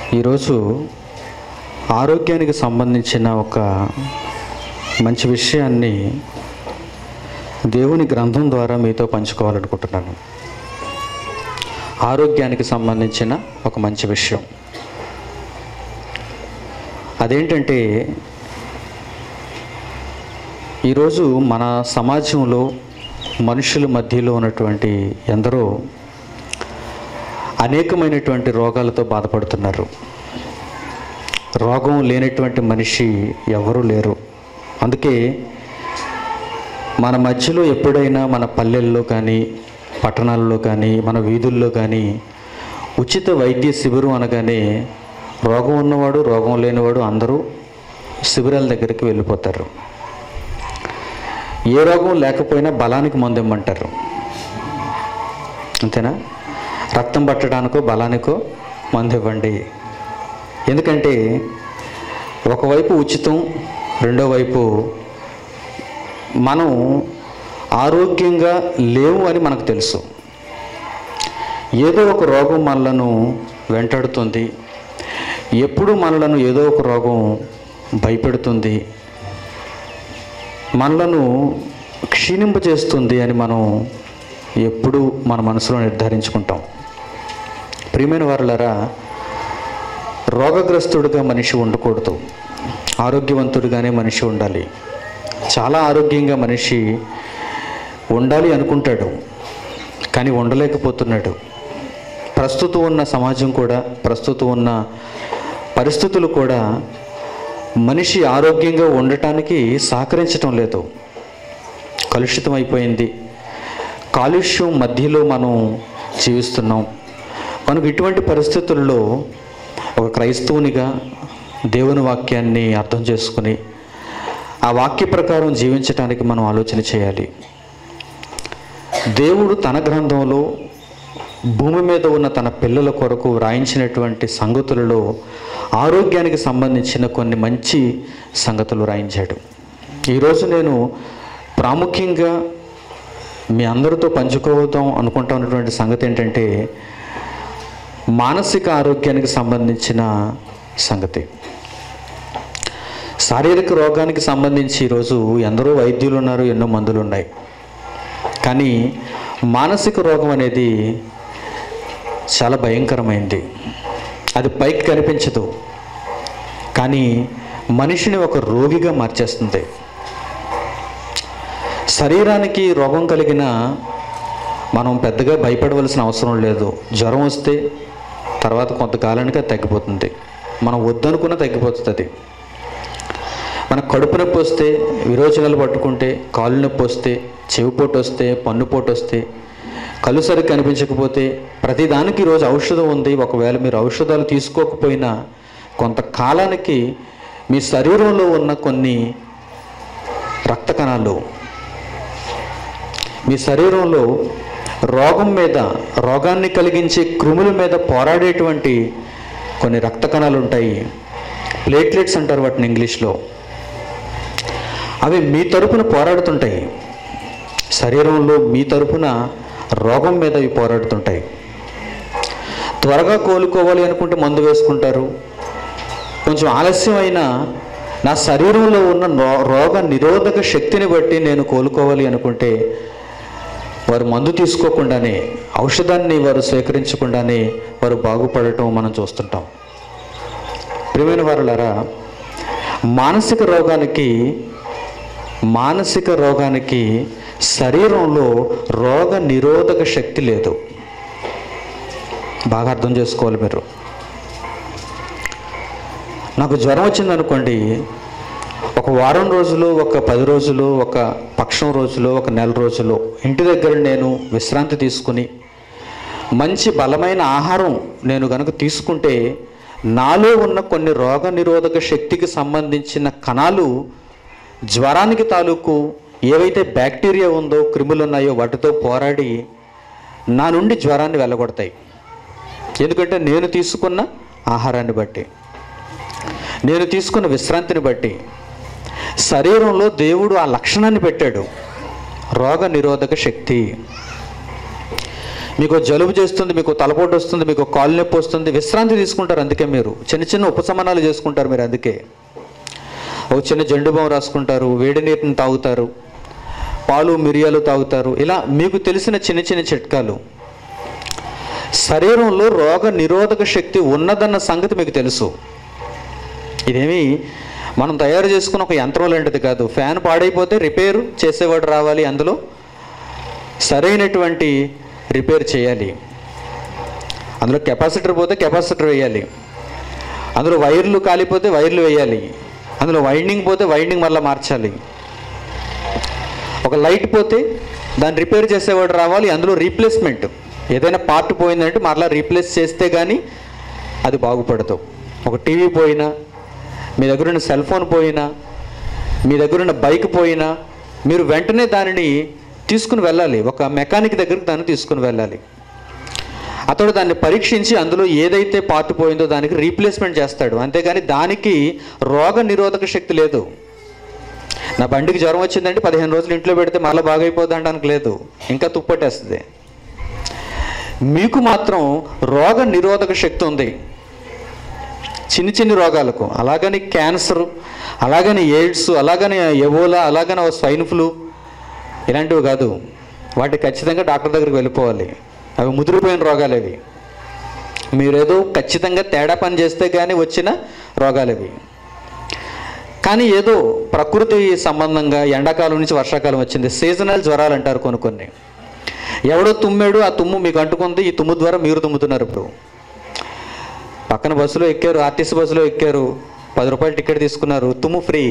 ఈరోజు ఆరోగ్యానికి సంబంధించిన ఒక మంచి విషయాన్ని దేవుని గ్రంథం ద్వారా మీతో పంచుకోవాలనుకుంటున్నాను ఆరోగ్యానికి సంబంధించిన ఒక మంచి విషయం అదేంటంటే ఈరోజు మన సమాజంలో మనుషుల మధ్యలో ఉన్నటువంటి ఎందరో అనేకమైనటువంటి రోగాలతో బాధపడుతున్నారు రోగం లేనటువంటి మనిషి ఎవరూ లేరు అందుకే మన మధ్యలో ఎప్పుడైనా మన పల్లెల్లో కానీ పట్టణాల్లో కానీ మన వీధుల్లో కానీ ఉచిత వైద్య శిబిరం అనగానే రోగం ఉన్నవాడు రోగం లేనివాడు అందరూ శిబిరాల దగ్గరికి వెళ్ళిపోతారు ఏ రోగం లేకపోయినా బలానికి మందు ఇమ్మంటారు అంతేనా రక్తం పట్టడానికో బలానికో మందు ఇవ్వండి ఎందుకంటే ఒకవైపు ఉచితం రెండో వైపు మనం ఆరోగ్యంగా లేవు అని మనకు తెలుసు ఏదో ఒక రోగం మనలను వెంటాడుతుంది ఎప్పుడు మనలను ఏదో ఒక రోగం భయపెడుతుంది మనలను క్షీణింపజేస్తుంది అని మనం ఎప్పుడు మన మనసులో నిర్ధారించుకుంటాం ప్రియమైన వారులరా రోగగ్రస్తుడిగా మనిషి ఉండకూడదు ఆరోగ్యవంతుడిగానే మనిషి ఉండాలి చాలా ఆరోగ్యంగా మనిషి ఉండాలి అనుకుంటాడు కానీ ఉండలేకపోతున్నాడు ప్రస్తుతం ఉన్న సమాజం కూడా ప్రస్తుతం ఉన్న పరిస్థితులు కూడా మనిషి ఆరోగ్యంగా ఉండటానికి సహకరించటం లేదు కలుషితం అయిపోయింది కాలుష్యం మధ్యలో మనం జీవిస్తున్నాం మనకు ఇటువంటి పరిస్థితుల్లో ఒక క్రైస్తవునిగా దేవుని వాక్యాన్ని అర్థం చేసుకుని ఆ వాక్య ప్రకారం జీవించడానికి మనం ఆలోచన చేయాలి దేవుడు తన గ్రంథంలో భూమి మీద ఉన్న తన పిల్లల కొరకు వ్రాయించినటువంటి సంగతులలో ఆరోగ్యానికి సంబంధించిన కొన్ని మంచి సంగతులు రాయించాడు ఈరోజు నేను ప్రాముఖ్యంగా మీ అందరితో పంచుకోవద్దాం అనుకుంటా ఉన్నటువంటి సంగతి ఏంటంటే మానసిక ఆరోగ్యానికి సంబంధించిన సంగతి శారీరక రోగానికి సంబంధించి ఈరోజు ఎందరో వైద్యులు ఉన్నారు ఎన్నో మందులు ఉన్నాయి కానీ మానసిక రోగం అనేది చాలా భయంకరమైంది అది పైకి కనిపించదు కానీ మనిషిని ఒక రోగిగా మార్చేస్తుంది శరీరానికి రోగం కలిగిన మనం పెద్దగా భయపడవలసిన అవసరం లేదు జ్వరం వస్తే తర్వాత కొంతకాలానికి అది తగ్గిపోతుంది మనం వద్దనుకున్న తగ్గిపోతుంది అది మన కడుపు నొప్పి వస్తే విరోచనాలు పట్టుకుంటే కాళ్ళు నొప్పి వస్తే చెవిపోటు వస్తే పన్నుపోటు వస్తే కళ్ళు సరిగ్గా కనిపించకపోతే ప్రతిదానికి ఈరోజు ఔషధం ఉంది ఒకవేళ మీరు ఔషధాలు తీసుకోకపోయినా కొంతకాలానికి మీ శరీరంలో ఉన్న కొన్ని రక్త కణాలు మీ శరీరంలో రోగం మీద రోగాన్ని కలిగించే క్రిముల మీద పోరాడేటువంటి కొన్ని రక్త కణాలు ఉంటాయి ప్లేట్లెట్స్ అంటారు వాటిని ఇంగ్లీష్లో అవి మీ తరపున పోరాడుతుంటాయి శరీరంలో మీ తరపున రోగం మీద అవి పోరాడుతుంటాయి త్వరగా కోలుకోవాలి అనుకుంటే మందు వేసుకుంటారు కొంచెం ఆలస్యం అయినా నా శరీరంలో ఉన్న రో- రోగ నిరోధక శక్తిని బట్టి నేను కోలుకోవాలి అనుకుంటే వారు మందు తీసుకోకుండానే ఔషధాన్ని వారు స్వీకరించకుండానే వారు బాగుపడటం మనం చూస్తుంటాం ప్రియమైన వారులారా మానసిక రోగానికి మానసిక రోగానికి శరీరంలో రోగ నిరోధక శక్తి లేదు బాగా అర్థం చేసుకోవాలి మీరు నాకు జ్వరం వచ్చిందనుకోండి ఒక వారం రోజులు ఒక పది రోజులు ఒక పక్షం రోజులు ఒక నెల రోజులు ఇంటి దగ్గర నేను విశ్రాంతి తీసుకుని మంచి బలమైన ఆహారం నేను కనుక తీసుకుంటే నాలో ఉన్న కొన్ని రోగ నిరోధక శక్తికి సంబంధించిన కణాలు జ్వరానికి తాలూకు ఏవైతే బ్యాక్టీరియా ఉందో క్రిములు ఉన్నాయో వాటితో పోరాడి నా నుండి జ్వరాన్ని వెళ్ళగొడతాయి ఎందుకంటే నేను తీసుకున్న ఆహారాన్ని బట్టి నేను తీసుకున్న విశ్రాంతిని బట్టి శరీరంలో దేవుడు ఆ లక్షణాన్ని పెట్టాడు రోగ నిరోధక శక్తి మీకు జలుబు చేస్తుంది మీకు తలపోటు వస్తుంది మీకు కాలు నొప్పి వస్తుంది విశ్రాంతి తీసుకుంటారు అందుకే మీరు చిన్న చిన్న ఉపశమనాలు చేసుకుంటారు మీరు అందుకే ఒక చిన్న జండు బాం రాసుకుంటారు వేడి నీటిని తాగుతారు పాలు మిరియాలు తాగుతారు ఇలా మీకు తెలిసిన చిన్న చిన్న చిట్కాలు శరీరంలో రోగ నిరోధక శక్తి ఉన్నదన్న సంగతి మీకు తెలుసు ఇదేమి మనం తయారు చేసుకున్న ఒక యంత్రం లాంటిది కాదు ఫ్యాన్ పాడైపోతే రిపేర్ చేసేవాడు రావాలి అందులో సరైనటువంటి రిపేర్ చేయాలి అందులో కెపాసిటర్ పోతే కెపాసిటర్ వేయాలి అందులో వైర్లు కాలిపోతే వైర్లు వేయాలి అందులో వైండింగ్ పోతే వైండింగ్ మళ్ళీ మార్చాలి ఒక లైట్ పోతే దాన్ని రిపేర్ చేసేవాడు రావాలి అందులో రీప్లేస్మెంట్ ఏదైనా పార్ట్ పోయిందంటే మరలా రీప్లేస్ చేస్తే కానీ అది బాగుపడదు ఒక టీవీ పోయినా మీ దగ్గర ఉన్న సెల్ ఫోన్ పోయినా మీ దగ్గర ఉన్న బైక్ పోయినా మీరు వెంటనే దానిని తీసుకుని వెళ్ళాలి ఒక మెకానిక్ దగ్గరికి దాన్ని తీసుకుని వెళ్ళాలి అతడు దాన్ని పరీక్షించి అందులో ఏదైతే పార్ట్ పోయిందో దానికి రీప్లేస్మెంట్ చేస్తాడు అంతేగాని దానికి రోగ నిరోధక శక్తి లేదు నా బండికి జ్వరం వచ్చిందంటే పదిహేను రోజులు ఇంట్లో పెడితే మళ్ళీ బాగైపోద్ది అనడానికి లేదు ఇంకా తుప్పట్టేస్తుంది మీకు మాత్రం రోగ నిరోధక శక్తి ఉంది చిన్ని చిన్ని రోగాలకు అలాగని క్యాన్సర్ అలాగని ఎయిడ్స్ అలాగని ఎబోలా అలాగని స్వైన్ ఫ్లూ ఇలాంటివి కాదు వాటికి ఖచ్చితంగా డాక్టర్ దగ్గరికి వెళ్ళిపోవాలి అవి ముదిరిపోయిన రోగాలు అవి మీరేదో ఖచ్చితంగా తేడా పని చేస్తే కానీ వచ్చిన రోగాలు అవి కానీ ఏదో ప్రకృతి సంబంధంగా ఎండాకాలం నుంచి వర్షాకాలం వచ్చింది సీజనల్ జ్వరాలు అంటారు కొన్ని కొన్ని ఎవడో తుమ్మాడు ఆ తుమ్ము మీకు అంటుకుంది ఈ తుమ్ము ద్వారా మీరు తుమ్ముతున్నారు ఇప్పుడు పక్కన బస్సులో ఎక్కారు ఆర్టీసీ బస్సులో ఎక్కారు పది రూపాయలు టికెట్ తీసుకున్నారు తుమ్ము ఫ్రీ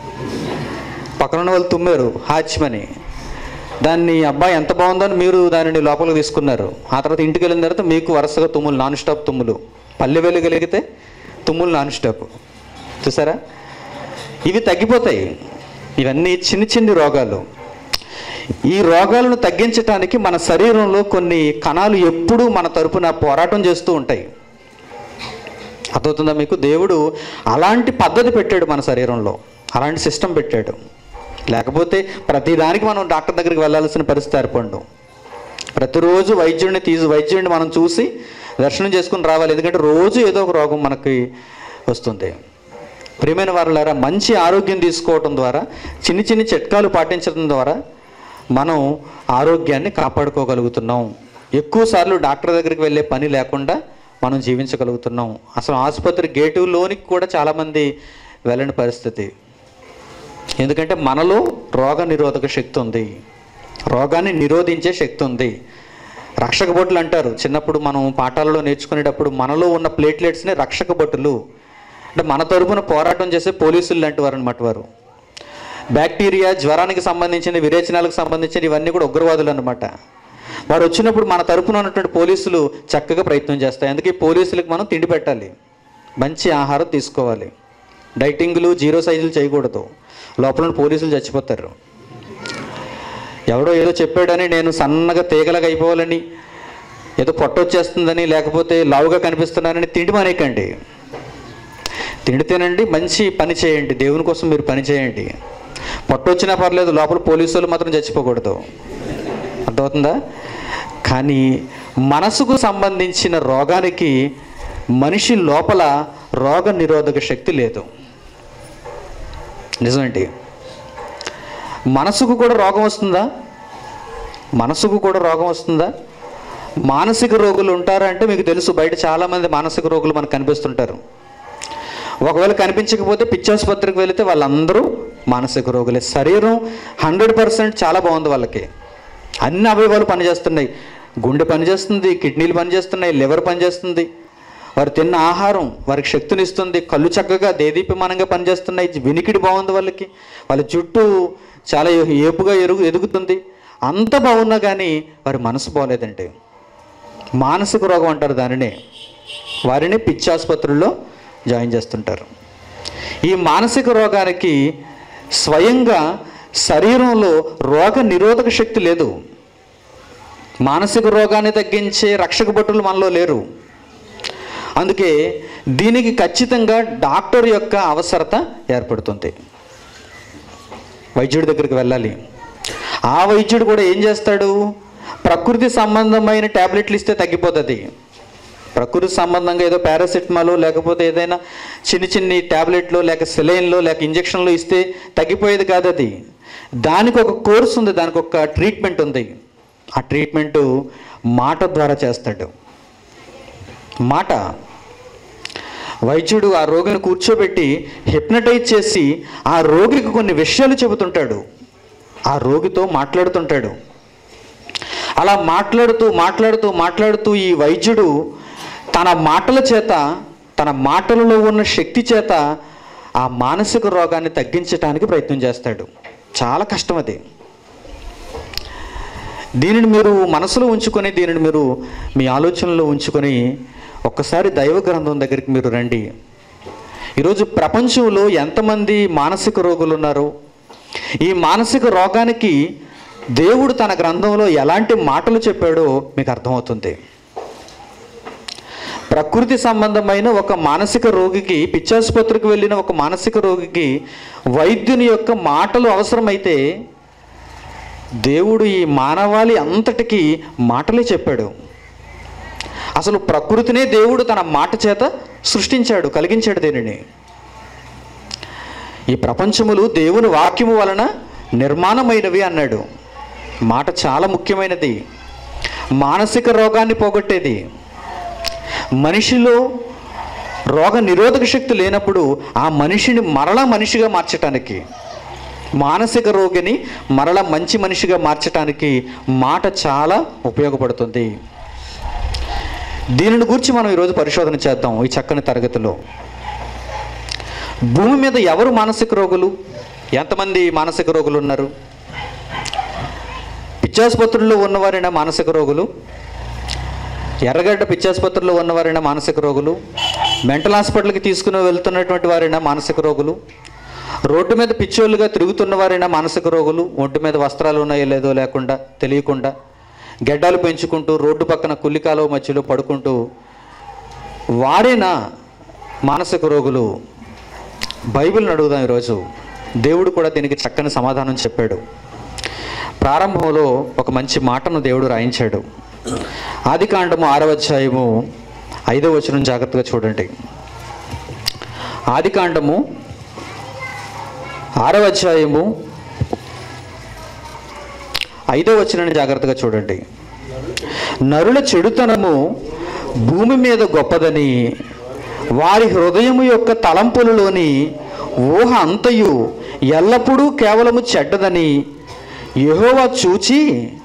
పక్కన ఉన్న వాళ్ళు తుమ్మారు హాచ్మని దాన్ని అబ్బాయి ఎంత బాగుందని మీరు దానిని లోపలికి తీసుకున్నారు ఆ తర్వాత ఇంటికి వెళ్ళిన తర్వాత మీకు వరుసగా తుమ్ములు నాన్ స్టాప్ తుమ్ములు పల్లె వెలుగలిగితే తుమ్ములు నాన్ స్టాప్ చూసారా ఇవి తగ్గిపోతాయి ఇవన్నీ చిన్న చిన్ని రోగాలు ఈ రోగాలను తగ్గించడానికి మన శరీరంలో కొన్ని కణాలు ఎప్పుడూ మన తరపున పోరాటం చేస్తూ ఉంటాయి అర్థమవుతుందా మీకు దేవుడు అలాంటి పద్ధతి పెట్టాడు మన శరీరంలో అలాంటి సిస్టమ్ పెట్టాడు లేకపోతే ప్రతిదానికి మనం డాక్టర్ దగ్గరికి వెళ్ళాల్సిన పరిస్థితి ఏర్పడడం ప్రతిరోజు వైద్యుడిని తీసి వైద్యుడిని మనం చూసి దర్శనం చేసుకుని రావాలి ఎందుకంటే రోజు ఏదో ఒక రోగం మనకి వస్తుంది ప్రియమైన వారులారా మంచి ఆరోగ్యం తీసుకోవడం ద్వారా చిన్ని చిన్ని చిట్కాలు పాటించడం ద్వారా మనం ఆరోగ్యాన్ని కాపాడుకోగలుగుతున్నాం ఎక్కువ సార్లు డాక్టర్ దగ్గరికి వెళ్ళే పని లేకుండా మనం జీవించగలుగుతున్నాం అసలు ఆసుపత్రి గేటు లోనికి కూడా చాలామంది వెళ్ళని పరిస్థితి ఎందుకంటే మనలో రోగ నిరోధక శక్తి ఉంది రోగాన్ని నిరోధించే శక్తి ఉంది రక్షక బొట్టులు అంటారు చిన్నప్పుడు మనం పాఠాలలో నేర్చుకునేటప్పుడు మనలో ఉన్న ప్లేట్లెట్స్ని రక్షక బొట్టులు అంటే మన తరపున పోరాటం చేసే పోలీసులు లాంటి వారు అనమాట వారు బ్యాక్టీరియా జ్వరానికి సంబంధించిన విరేచనాలకు సంబంధించిన ఇవన్నీ కూడా ఉగ్రవాదులు అనమాట వారు వచ్చినప్పుడు మన తరపున ఉన్నటువంటి పోలీసులు చక్కగా ప్రయత్నం చేస్తాయి అందుకే పోలీసులకు మనం తిండి పెట్టాలి మంచి ఆహారం తీసుకోవాలి డైటింగ్లు జీరో సైజులు చేయకూడదు లోపల ఉన్న పోలీసులు చచ్చిపోతారు ఎవడో ఏదో చెప్పాడని నేను సన్నగా తీగలగా అయిపోవాలని ఏదో పొట్ట వచ్చేస్తుందని లేకపోతే లావుగా కనిపిస్తున్నానని తిండి మానేయకండి తిండి తినండి మంచి పని చేయండి దేవుని కోసం మీరు పని చేయండి పొట్ట వచ్చినా పర్లేదు లోపల పోలీసు వాళ్ళు మాత్రం చచ్చిపోకూడదు అర్థమవుతుందా కానీ మనసుకు సంబంధించిన రోగానికి మనిషి లోపల రోగ నిరోధక శక్తి లేదు నిజమేంటి మనసుకు కూడా రోగం వస్తుందా మనసుకు కూడా రోగం వస్తుందా మానసిక రోగులు ఉంటారా అంటే మీకు తెలుసు బయట చాలామంది మానసిక రోగులు మనకు కనిపిస్తుంటారు ఒకవేళ కనిపించకపోతే పిచ్చాసుపత్రికి వెళితే వాళ్ళందరూ మానసిక రోగులే శరీరం హండ్రెడ్ పర్సెంట్ చాలా బాగుంది వాళ్ళకి అన్ని అవయవాలు పనిచేస్తున్నాయి గుండె పనిచేస్తుంది కిడ్నీలు పనిచేస్తున్నాయి లివర్ పనిచేస్తుంది వారు తిన్న ఆహారం వారికి శక్తినిస్తుంది కళ్ళు చక్కగా దేదీప్యమానంగా పనిచేస్తున్నాయి వినికిడి బాగుంది వాళ్ళకి వాళ్ళ జుట్టు చాలా ఏపుగా ఎరుగు ఎదుగుతుంది అంత బాగున్నా కానీ వారి మనసు బాగలేదండి మానసిక రోగం అంటారు దానినే వారిని పిచ్చి ఆసుపత్రుల్లో జాయిన్ చేస్తుంటారు ఈ మానసిక రోగానికి స్వయంగా శరీరంలో రోగ నిరోధక శక్తి లేదు మానసిక రోగాన్ని తగ్గించే రక్షక భటులు మనలో లేరు అందుకే దీనికి ఖచ్చితంగా డాక్టర్ యొక్క అవసరత ఏర్పడుతుంది వైద్యుడి దగ్గరికి వెళ్ళాలి ఆ వైద్యుడు కూడా ఏం చేస్తాడు ప్రకృతి సంబంధమైన ట్యాబ్లెట్లు ఇస్తే తగ్గిపోతుంది ప్రకృతి సంబంధంగా ఏదో పారాసిటమాల్ లేకపోతే ఏదైనా చిన్న చిన్ని ట్యాబ్లెట్లు లేక సెలైన్లో లేక ఇంజక్షన్లు ఇస్తే తగ్గిపోయేది కాదు అది దానికి ఒక కోర్స్ ఉంది దానికి ఒక ట్రీట్మెంట్ ఉంది ఆ ట్రీట్మెంటు మాట ద్వారా చేస్తాడు మాట వైద్యుడు ఆ రోగిని కూర్చోబెట్టి హిప్నటైజ్ చేసి ఆ రోగికి కొన్ని విషయాలు చెబుతుంటాడు ఆ రోగితో మాట్లాడుతుంటాడు అలా మాట్లాడుతూ మాట్లాడుతూ మాట్లాడుతూ ఈ వైద్యుడు తన మాటల చేత తన మాటలలో ఉన్న శక్తి చేత ఆ మానసిక రోగాన్ని తగ్గించడానికి ప్రయత్నం చేస్తాడు చాలా కష్టం అది దీనిని మీరు మనసులో ఉంచుకొని దీనిని మీరు మీ ఆలోచనలో ఉంచుకొని ఒక్కసారి దైవ గ్రంథం దగ్గరికి మీరు రండి ఈరోజు ప్రపంచంలో ఎంతమంది మానసిక రోగులు ఉన్నారు ఈ మానసిక రోగానికి దేవుడు తన గ్రంథంలో ఎలాంటి మాటలు చెప్పాడో మీకు అర్థమవుతుంది ప్రకృతి సంబంధమైన ఒక మానసిక రోగికి పిచ్చాసుపత్రికి వెళ్ళిన ఒక మానసిక రోగికి వైద్యుని యొక్క మాటలు అవసరమైతే దేవుడు ఈ మానవాళి అంతటికి మాటలే చెప్పాడు అసలు ప్రకృతినే దేవుడు తన మాట చేత సృష్టించాడు కలిగించాడు దీనిని ఈ ప్రపంచములు దేవుని వాక్యము వలన నిర్మాణమైనవి అన్నాడు మాట చాలా ముఖ్యమైనది మానసిక రోగాన్ని పోగొట్టేది మనిషిలో రోగ నిరోధక శక్తి లేనప్పుడు ఆ మనిషిని మరలా మనిషిగా మార్చటానికి మానసిక రోగిని మరల మంచి మనిషిగా మార్చటానికి మాట చాలా ఉపయోగపడుతుంది దీనిని గురించి మనం ఈరోజు పరిశోధన చేద్దాం ఈ చక్కని తరగతిలో భూమి మీద ఎవరు మానసిక రోగులు ఎంతమంది మానసిక రోగులు ఉన్నారు పిచ్చాసుపత్రుల్లో ఉన్నవారైనా మానసిక రోగులు ఎర్రగడ్డ పిచ్చాసుపత్రిలో ఉన్నవారైనా మానసిక రోగులు మెంటల్ హాస్పిటల్కి తీసుకుని వెళ్తున్నటువంటి వారైనా మానసిక రోగులు రోడ్డు మీద పిచ్చోళ్ళుగా తిరుగుతున్న వారైనా మానసిక రోగులు ఒంటి మీద వస్త్రాలు ఉన్నాయో లేదో లేకుండా తెలియకుండా గెడ్డాలు పెంచుకుంటూ రోడ్డు పక్కన కుల్లికాలువ మధ్యలో పడుకుంటూ వారేనా మానసిక రోగులు బైబిల్ని అడుగుదాం ఈరోజు దేవుడు కూడా దీనికి చక్కని సమాధానం చెప్పాడు ప్రారంభంలో ఒక మంచి మాటను దేవుడు రాయించాడు ఆది కాండము ఆరవ అధ్యాయము ఐదవ వచనం జాగ్రత్తగా చూడండి ఆది కాండము ఆరవ అధ్యాయము ఐదవ వచనాన్ని జాగ్రత్తగా చూడండి నరుల చెడుతనము భూమి మీద గొప్పదని వారి హృదయము యొక్క తలంపులలోని ఊహ అంతయు ఎల్లప్పుడూ కేవలము చెడ్డదని యెహోవా చూచి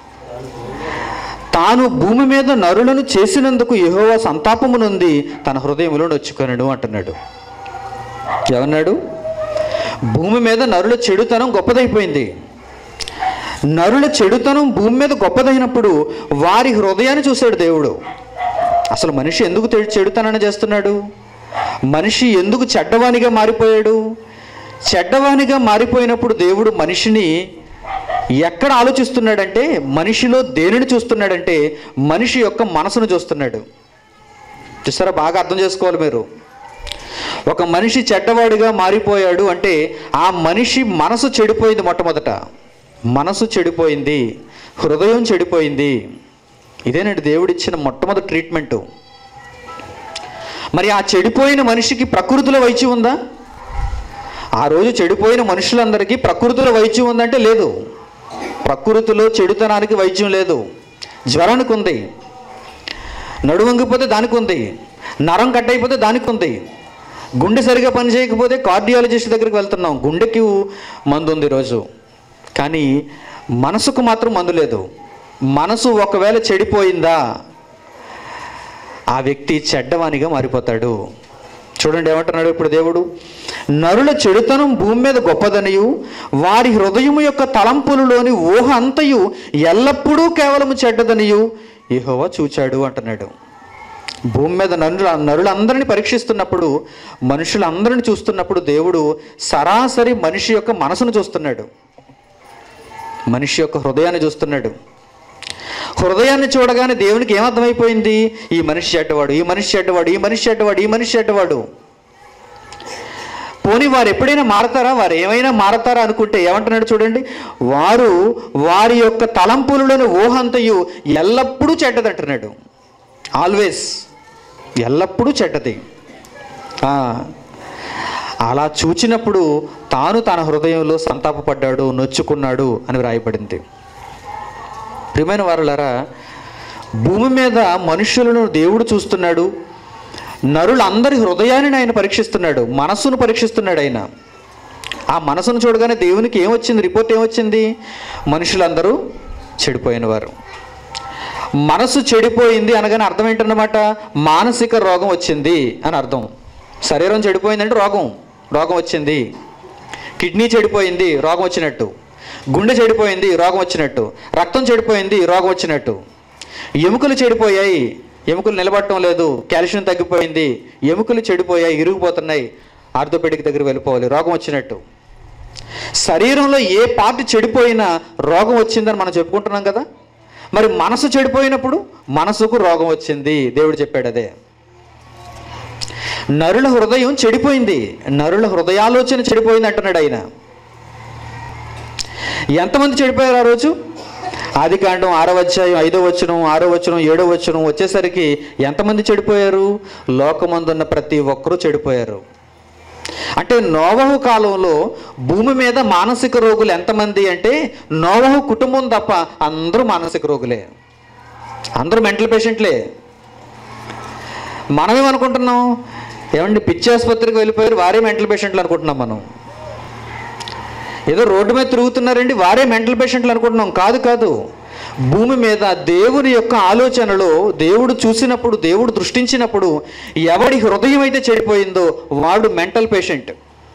తాను భూమి మీద నరులను చేసినందుకు యెహోవా సంతాపము నుండి తన హృదయంలో నొచ్చుకొనడు అంటున్నాడు ఏమన్నాడు భూమి మీద నరుల చెడుతనం గొప్పదైపోయింది నరుల చెడుతనం భూమి మీద గొప్పదైనప్పుడు వారి హృదయాన్ని చూశాడు దేవుడు అసలు మనిషి ఎందుకు తె- చెడుతనాన్ని చేస్తున్నాడు మనిషి ఎందుకు చెడ్డవానిగా మారిపోయాడు చెడ్డవానిగా మారిపోయినప్పుడు దేవుడు మనిషిని ఎక్కడ ఆలోచిస్తున్నాడంటే మనిషిలో దేనిని చూస్తున్నాడంటే మనిషి యొక్క మనసును చూస్తున్నాడు చూసారా బాగా అర్థం చేసుకోవాలి మీరు ఒక మనిషి చెడ్డవాడిగా మారిపోయాడు అంటే ఆ మనిషి మనసు చెడిపోయింది మొట్టమొదట మనసు చెడిపోయింది హృదయం చెడిపోయింది ఇదేనండి దేవుడిచ్చిన మొట్టమొదటి ట్రీట్మెంటు మరి ఆ చెడిపోయిన మనిషికి ప్రకృతిలో వైద్యం ఉందా ఆ రోజు చెడిపోయిన మనుషులందరికీ ప్రకృతిలో వైద్యం ఉందంటే లేదు ప్రకృతిలో చెడుతనానికి వైద్యం లేదు జ్వరానికి ఉంది నడువంగిపోతే దానికి ఉంది నరం కట్ అయిపోతే దానికి ఉంది గుండె సరిగా పని చేయకపోతే కార్డియాలజిస్ట్ దగ్గరికి వెళ్తున్నాం గుండెకి మందు ఉంది ఈరోజు కానీ మనసుకు మాత్రం మందు లేదు మనసు ఒకవేళ చెడిపోయిందా ఆ వ్యక్తి చెడ్డవానిగా మారిపోతాడు చూడండి ఏమంటున్నాడు ఇప్పుడు దేవుడు నరుల చెడుతనం భూమి మీద గొప్పదనియు వారి హృదయము యొక్క తలంపులలోని ఊహ అంతయు ఎల్లప్పుడూ కేవలము చెడ్డదనియు యెహోవా చూచాడు అంటున్నాడు భూమి మీద నరుల నరులందరిని పరీక్షిస్తున్నప్పుడు మనుషులందరిని చూస్తున్నప్పుడు దేవుడు సరాసరి మనిషి యొక్క మనసును చూస్తున్నాడు మనిషి యొక్క హృదయాన్ని చూస్తున్నాడు హృదయాన్ని చూడగానే దేవునికి ఏమర్థమైపోయింది ఈ మనిషి చెడ్డవాడు ఈ మనిషి చెడ్డవాడు ఈ మనిషి చెడ్డవాడు ఈ మనిషి చెడ్డవాడు పోనీ వారు ఎప్పుడైనా మారతారా వారు ఏమైనా మారతారా అనుకుంటే ఏమంటున్నాడు చూడండి వారు వారి యొక్క తలంపులలోని ఊహంతయు ఎల్లప్పుడూ చెడ్డదంటున్నాడు ఆల్వేస్ ఎల్లప్పుడూ చెడ్డది ఆ, అలా చూచినప్పుడు తాను తన హృదయంలో సంతాపపడ్డాడు నొచ్చుకున్నాడు అని వ్రాయబడింది ప్రియమైన వారులారా భూమి మీద మనుషులను దేవుడు చూస్తున్నాడు నరులందరి హృదయాన్ని ఆయన పరీక్షిస్తున్నాడు మనస్సును పరీక్షిస్తున్నాడు ఆయన ఆ మనసును చూడగానే దేవునికి ఏమొచ్చింది రిపోర్ట్ ఏమొచ్చింది మనుషులందరూ చెడిపోయిన వారు మనసు చెడిపోయింది అనగానే అర్థం ఏంటన్నమాట మానసిక రోగం వచ్చింది అని అర్థం శరీరం చెడిపోయిందంటే రోగం రోగం వచ్చింది కిడ్నీ చెడిపోయింది రోగం వచ్చినట్టు గుండె చెడిపోయింది రోగం వచ్చినట్టు రక్తం చెడిపోయింది రోగం వచ్చినట్టు ఎముకలు చెడిపోయాయి ఎముకలు నిలబడటం లేదు కాల్షియం తగ్గిపోయింది ఎముకలు చెడిపోయాయి ఇరిగిపోతున్నాయి ఆర్థోపెడిక్ దగ్గర వెళ్ళిపోవాలి రోగం వచ్చినట్టు శరీరంలో ఏ పార్ట్ చెడిపోయినా రోగం వచ్చిందని మనం చెప్పుకుంటున్నాం కదా మరి మనసు చెడిపోయినప్పుడు మనసుకు రోగం వచ్చింది దేవుడు చెప్పాడు అదే నరుల హృదయం చెడిపోయింది నరుల హృదయాలోచన చెడిపోయింది అంటున్నాడు ఆయన ఎంతమంది చెడిపోయారు ఆ రోజు ఆది కాండం ఆరో అధ్యాయం ఐదో వచనం ఆరో వచనం ఏడో వచనం వచ్చేసరికి ఎంతమంది చెడిపోయారు లోకమందున్న ప్రతి ఒక్కరూ చెడిపోయారు అంటే నోవహు కాలంలో భూమి మీద మానసిక రోగులు ఎంతమంది అంటే నోవహు కుటుంబం తప్ప అందరూ మానసిక రోగులే అందరూ మెంటల్ పేషెంట్లే మనమేమనుకుంటున్నాం ఏమండి పిచ్చి ఆసుపత్రికి వెళ్ళిపోయారు వారే మెంటల్ పేషెంట్లు అనుకుంటున్నాం మనం ఏదో రోడ్డు మీద తిరుగుతున్నారండి వారే మెంటల్ పేషెంట్లు అనుకుంటున్నాం కాదు కాదు భూమి మీద దేవుని యొక్క ఆలోచనలో దేవుడు చూసినప్పుడు దేవుడు దృష్టించినప్పుడు ఎవడి హృదయం అయితే చెడిపోయిందో వాడు మెంటల్ పేషెంట్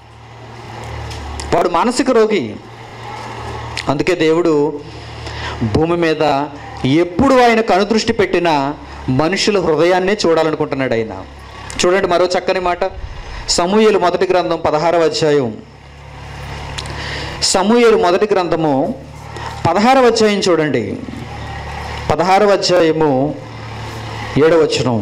వాడు మానసిక రోగి అందుకే దేవుడు భూమి మీద ఎప్పుడు ఆయన కనుదృష్టి పెట్టినా మనుషుల హృదయాన్నే చూడాలనుకుంటున్నాడు ఆయన చూడండి మరో చక్కని మాట సమూహలు మొదటి గ్రంథం పదహారవ అధ్యాయం సమూహలు మొదటి గ్రంథము పదహారవ అధ్యాయం చూడండి పదహారవ అధ్యాయము ఏడవ వచనం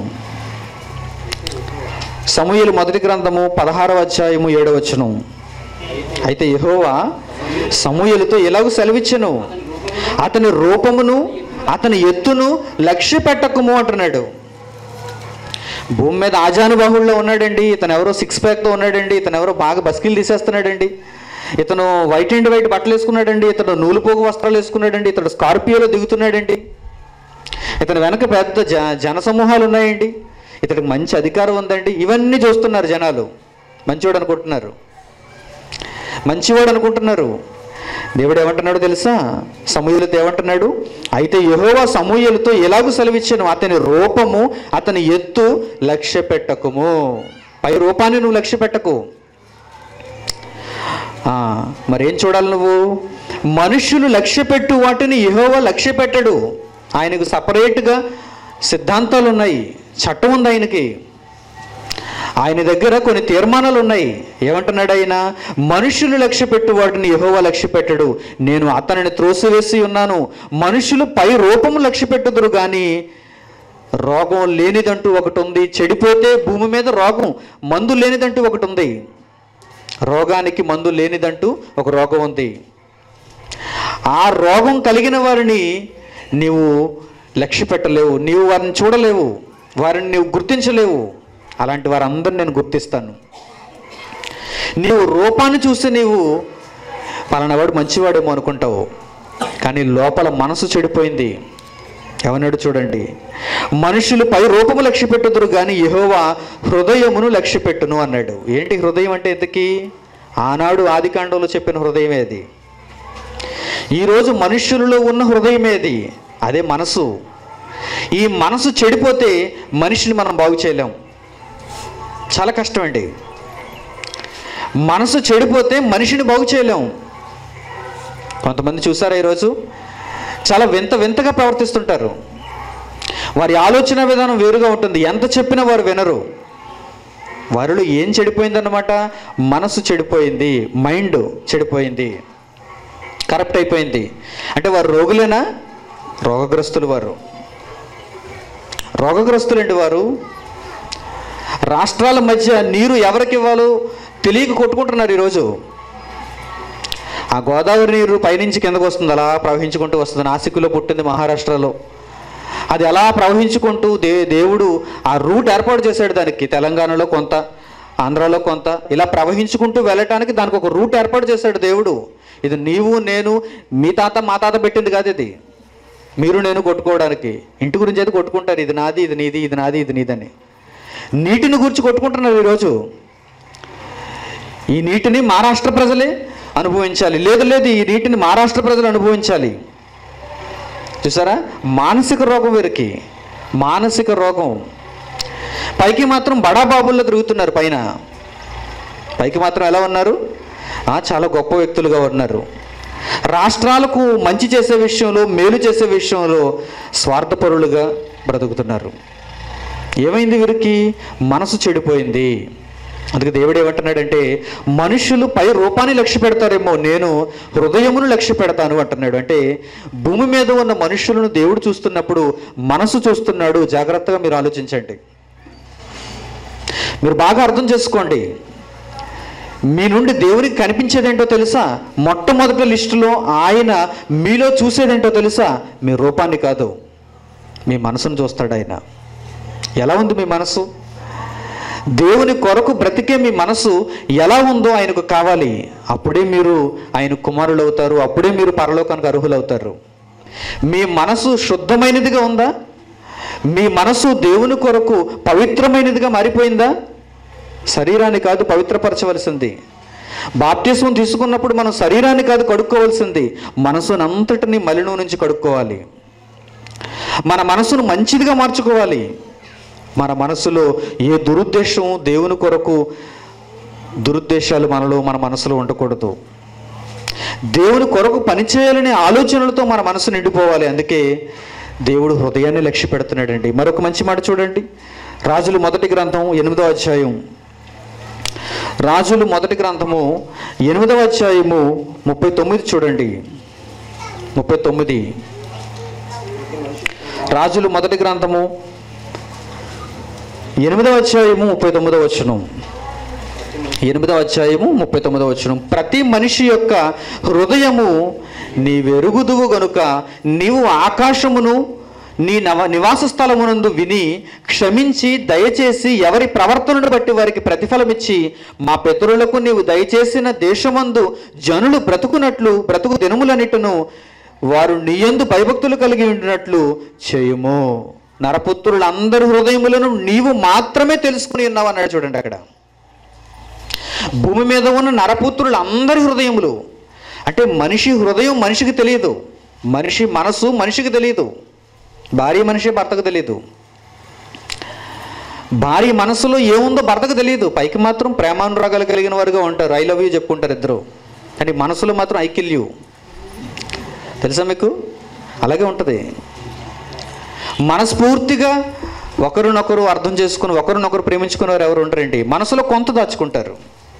సమూహలు మొదటి గ్రంథము పదహారవ అధ్యాయము ఏడవ వచనం అయితే యెహోవా సమూహలతో ఎలాగూ సెలవిచ్చను అతని రూపమును అతని ఎత్తును లక్ష్య పెట్టకము అంటున్నాడు భూమి మీద ఆజానుబాహుల్లో ఉన్నాడండి ఇతను ఎవరో సిక్స్ ప్యాక్తో ఉన్నాడండి ఇతను ఎవరో బాగా బస్కిల్ తీసేస్తున్నాడండి ఇతను వైట్ అండ్ వైట్ బట్టలు వేసుకున్నాడండి ఇతను నూలుపోగు వస్త్రాలు వేసుకున్నాడండి ఇతడు స్కార్పియోలో దిగుతున్నాడండి ఇతని వెనక పెద్ద జ జనసమూహాలు ఉన్నాయండి ఇతడికి మంచి అధికారం ఉందండి ఇవన్నీ చూస్తున్నారు జనాలు మంచివాడు అనుకుంటున్నారు మంచివాడు అనుకుంటున్నారు దేవుడు ఏమంటున్నాడు తెలుసా సమూహలతో ఏమంటున్నాడు అయితే యెహోవా సమూహలతో ఎలాగూ సెలవిచ్చాను అతని రూపము అతని ఎత్తు లక్ష్య పెట్టకుము పై రూపాన్ని నువ్వు లక్ష్య పెట్టకు ఆ, మరేం చూడాలి నువ్వు మనుషులు లక్ష్య పెట్టు వాటిని యెహోవా లక్ష్య పెట్టడు ఆయనకు సపరేట్గా సిద్ధాంతాలు ఉన్నాయి చట్టం ఉంది ఆయనకి ఆయన దగ్గర కొన్ని తీర్మానాలు ఉన్నాయి ఏమంటున్నాడు ఆయన మనుషులు లక్ష్య పెట్టు వాటిని యెహోవా లక్ష్య పెట్టడు నేను అతనిని త్రోసివేసి ఉన్నాను మనుషులు పై రూపము లక్ష్య పెట్టుదురు కానీ రోగం లేనిదంటూ ఒకటి ఉంది చెడిపోతే భూమి మీద రోగం మందు లేనిదంటూ ఒకటి ఉంది రోగానికి మందు లేనిదంటూ ఒక రోగం ఉంది ఆ రోగం కలిగిన వారిని నీవు లక్ష్య పెట్టలేవు నీవు వారిని చూడలేవు వారిని నీవు గుర్తించలేవు అలాంటి వారందరిని నేను గుర్తిస్తాను నీవు రూపాన్ని చూస్తే నీవు పలానావాడు మంచివాడేమో అనుకుంటావు కానీ లోపల మనసు చెడిపోయింది ఎవనాడు చూడండి మనుషులు పై రూపము లక్ష్య పెట్టుదురు కానీ యెహోవా హృదయమును లక్ష్య పెట్టును అన్నాడు ఏంటి హృదయం అంటే ఎందుకి ఆనాడు ఆదికాండంలో చెప్పిన హృదయమే అది ఈరోజు మనుష్యులలో ఉన్న హృదయమేది అదే మనసు ఈ మనసు చెడిపోతే మనిషిని మనం బాగు చేయలేం చాలా కష్టం అండి మనసు చెడిపోతే మనిషిని బాగు చేయలేం కొంతమంది చూసారా ఈరోజు చాలా వింత వింతగా ప్రవర్తిస్తుంటారు వారి ఆలోచన విధానం వేరుగా ఉంటుంది ఎంత చెప్పినా వారు వినరు వారిలో ఏం చెడిపోయిందన్నమాట మనసు చెడిపోయింది మైండ్ చెడిపోయింది కరప్ట్ అయిపోయింది అంటే వారు రోగులేనా రోగగ్రస్తులు వారు రోగగ్రస్తులండి వారు రాష్ట్రాల మధ్య నీరు ఎవరికి ఇవ్వాలో తెలియక కొట్టుకుంటున్నారు ఈరోజు ఆ గోదావరి నీరు పైనుంచి కిందకు వస్తుంది అలా ప్రవహించుకుంటూ వస్తుంది నాసిక్లో పుట్టింది మహారాష్ట్రలో అది అలా ప్రవహించుకుంటూ దే దేవుడు ఆ రూట్ ఏర్పాటు చేశాడు దానికి తెలంగాణలో కొంత ఆంధ్రాలో కొంత ఇలా ప్రవహించుకుంటూ వెళ్ళటానికి దానికి ఒక రూట్ ఏర్పాటు చేశాడు దేవుడు ఇది నీవు నేను మీ తాత మా తాత పెట్టింది కాదు ఇది మీరు నేను కొట్టుకోవడానికి ఇంటి గురించి అయితే కొట్టుకుంటారు ఇది నాది ఇది నీది ఇది నాది ఇది నీదని నీటిని గురించి కొట్టుకుంటున్నారు ఈరోజు ఈ నీటిని మహారాష్ట్ర ప్రజలే అనుభవించాలి లేదు లేదు ఈ నీటిని మహారాష్ట్ర ప్రజలు అనుభవించాలి చూసారా మానసిక రోగం వీరికి మానసిక రోగం పైకి మాత్రం బడాబాబుల్లో తిరుగుతున్నారు పైన పైకి మాత్రం ఎలా ఉన్నారు ఆ, చాలా గొప్ప వ్యక్తులుగా ఉన్నారు రాష్ట్రాలకు మంచి చేసే విషయంలో మేలు చేసే విషయంలో స్వార్థపరులుగా బ్రతుకుతున్నారు ఏమైంది వీరికి మనసు చెడిపోయింది అందుకే దేవుడు ఏమంటున్నాడంటే మనుషులు పై రూపాన్ని లక్ష్య పెడతారేమో నేను హృదయమును లక్ష్య పెడతాను అంటున్నాడు అంటే భూమి మీద ఉన్న మనుషులను దేవుడు చూస్తున్నప్పుడు మనసు చూస్తున్నాడు జాగ్రత్తగా మీరు ఆలోచించండి మీరు బాగా అర్థం చేసుకోండి మీ నుండి దేవునికి కనిపించేదేంటో తెలుసా మొట్టమొదటి లిస్టులో ఆయన మీలో చూసేదేంటో తెలుసా మీ రూపాన్ని కాదు మీ మనసును చూస్తాడు ఆయన ఎలా ఉంది మీ మనసు దేవుని కొరకు బ్రతికే మీ మనసు ఎలా ఉందో ఆయనకు కావాలి అప్పుడే మీరు ఆయన కుమారులు అవుతారు అప్పుడే మీరు పరలోకానికి అర్హులవుతారు మీ మనసు శుద్ధమైనదిగా ఉందా మీ మనసు దేవుని కొరకు పవిత్రమైనదిగా మారిపోయిందా శరీరాన్ని కాదు పవిత్రపరచవలసింది బాప్తిస్మం తీసుకున్నప్పుడు మనం శరీరాన్ని కాదు కడుక్కోవలసింది మనసునంతటిని మలినం నుంచి కడుక్కోవాలి మన మనసును మంచిదిగా మార్చుకోవాలి మన మనసులో ఏ దురుద్దేశం దేవుని కొరకు దురుద్దేశాలు మనలో మన మనసులో ఉండకూడదు దేవుని కొరకు పనిచేయాలనే ఆలోచనలతో మన మనసు నిండిపోవాలి అందుకే దేవుడు హృదయాన్ని లక్ష్య పెడుతున్నాడండి మరొక మంచి మాట చూడండి రాజులు మొదటి గ్రంథం ఎనిమిదో అధ్యాయం రాజులు మొదటి గ్రంథము ఎనిమిదవ అధ్యాయము ముప్పై తొమ్మిది చూడండి ముప్పై తొమ్మిది రాజులు మొదటి గ్రంథము ఎనిమిదవ అధ్యాయము ముప్పై తొమ్మిదవ వచనం ఎనిమిదవ అధ్యాయము ముప్పై తొమ్మిదవ వచనం ప్రతి మనిషి యొక్క హృదయము నీవెరుగుదువు గనుక నీవు ఆకాశమును నీ నవ నివాస స్థలమునందు విని క్షమించి దయచేసి ఎవరి ప్రవర్తనను బట్టి వారికి ప్రతిఫలమిచ్చి మా పితరులకు నీవు దయచేసిన దేశమందు జనులు బ్రతుకునట్లు బ్రతుకు దినములన్నిటిను వారు నీయందు భయభక్తులు కలిగి ఉండినట్లు చేయుము నరపుత్రులందరి హృదయములను నీవు మాత్రమే తెలుసుకుని ఉన్నావు అన్నాడు చూడండి అక్కడ భూమి మీద ఉన్న నరపుత్రులు అందరి హృదయములు అంటే మనిషి హృదయం మనిషికి తెలియదు మనిషి మనసు మనిషికి తెలియదు భార్య మనిషి భర్తకు తెలియదు భార్య మనసులో ఏముందో భర్తకు తెలియదు పైకి మాత్రం ప్రేమానురాగాలు కలిగిన వారుగా ఉంటారు ఐ లవ్ యూ చెప్పుకుంటారు ఇద్దరు కానీ మనసులో మాత్రం ఐ కిల్ యూ తెలుసా మీకు అలాగే ఉంటుంది మనస్ఫూర్తిగా ఒకరినొకరు అర్థం చేసుకుని ఒకరినొకరు ప్రేమించుకునేవారు ఎవరు ఉండరండి మనసులో కొంత దాచుకుంటారు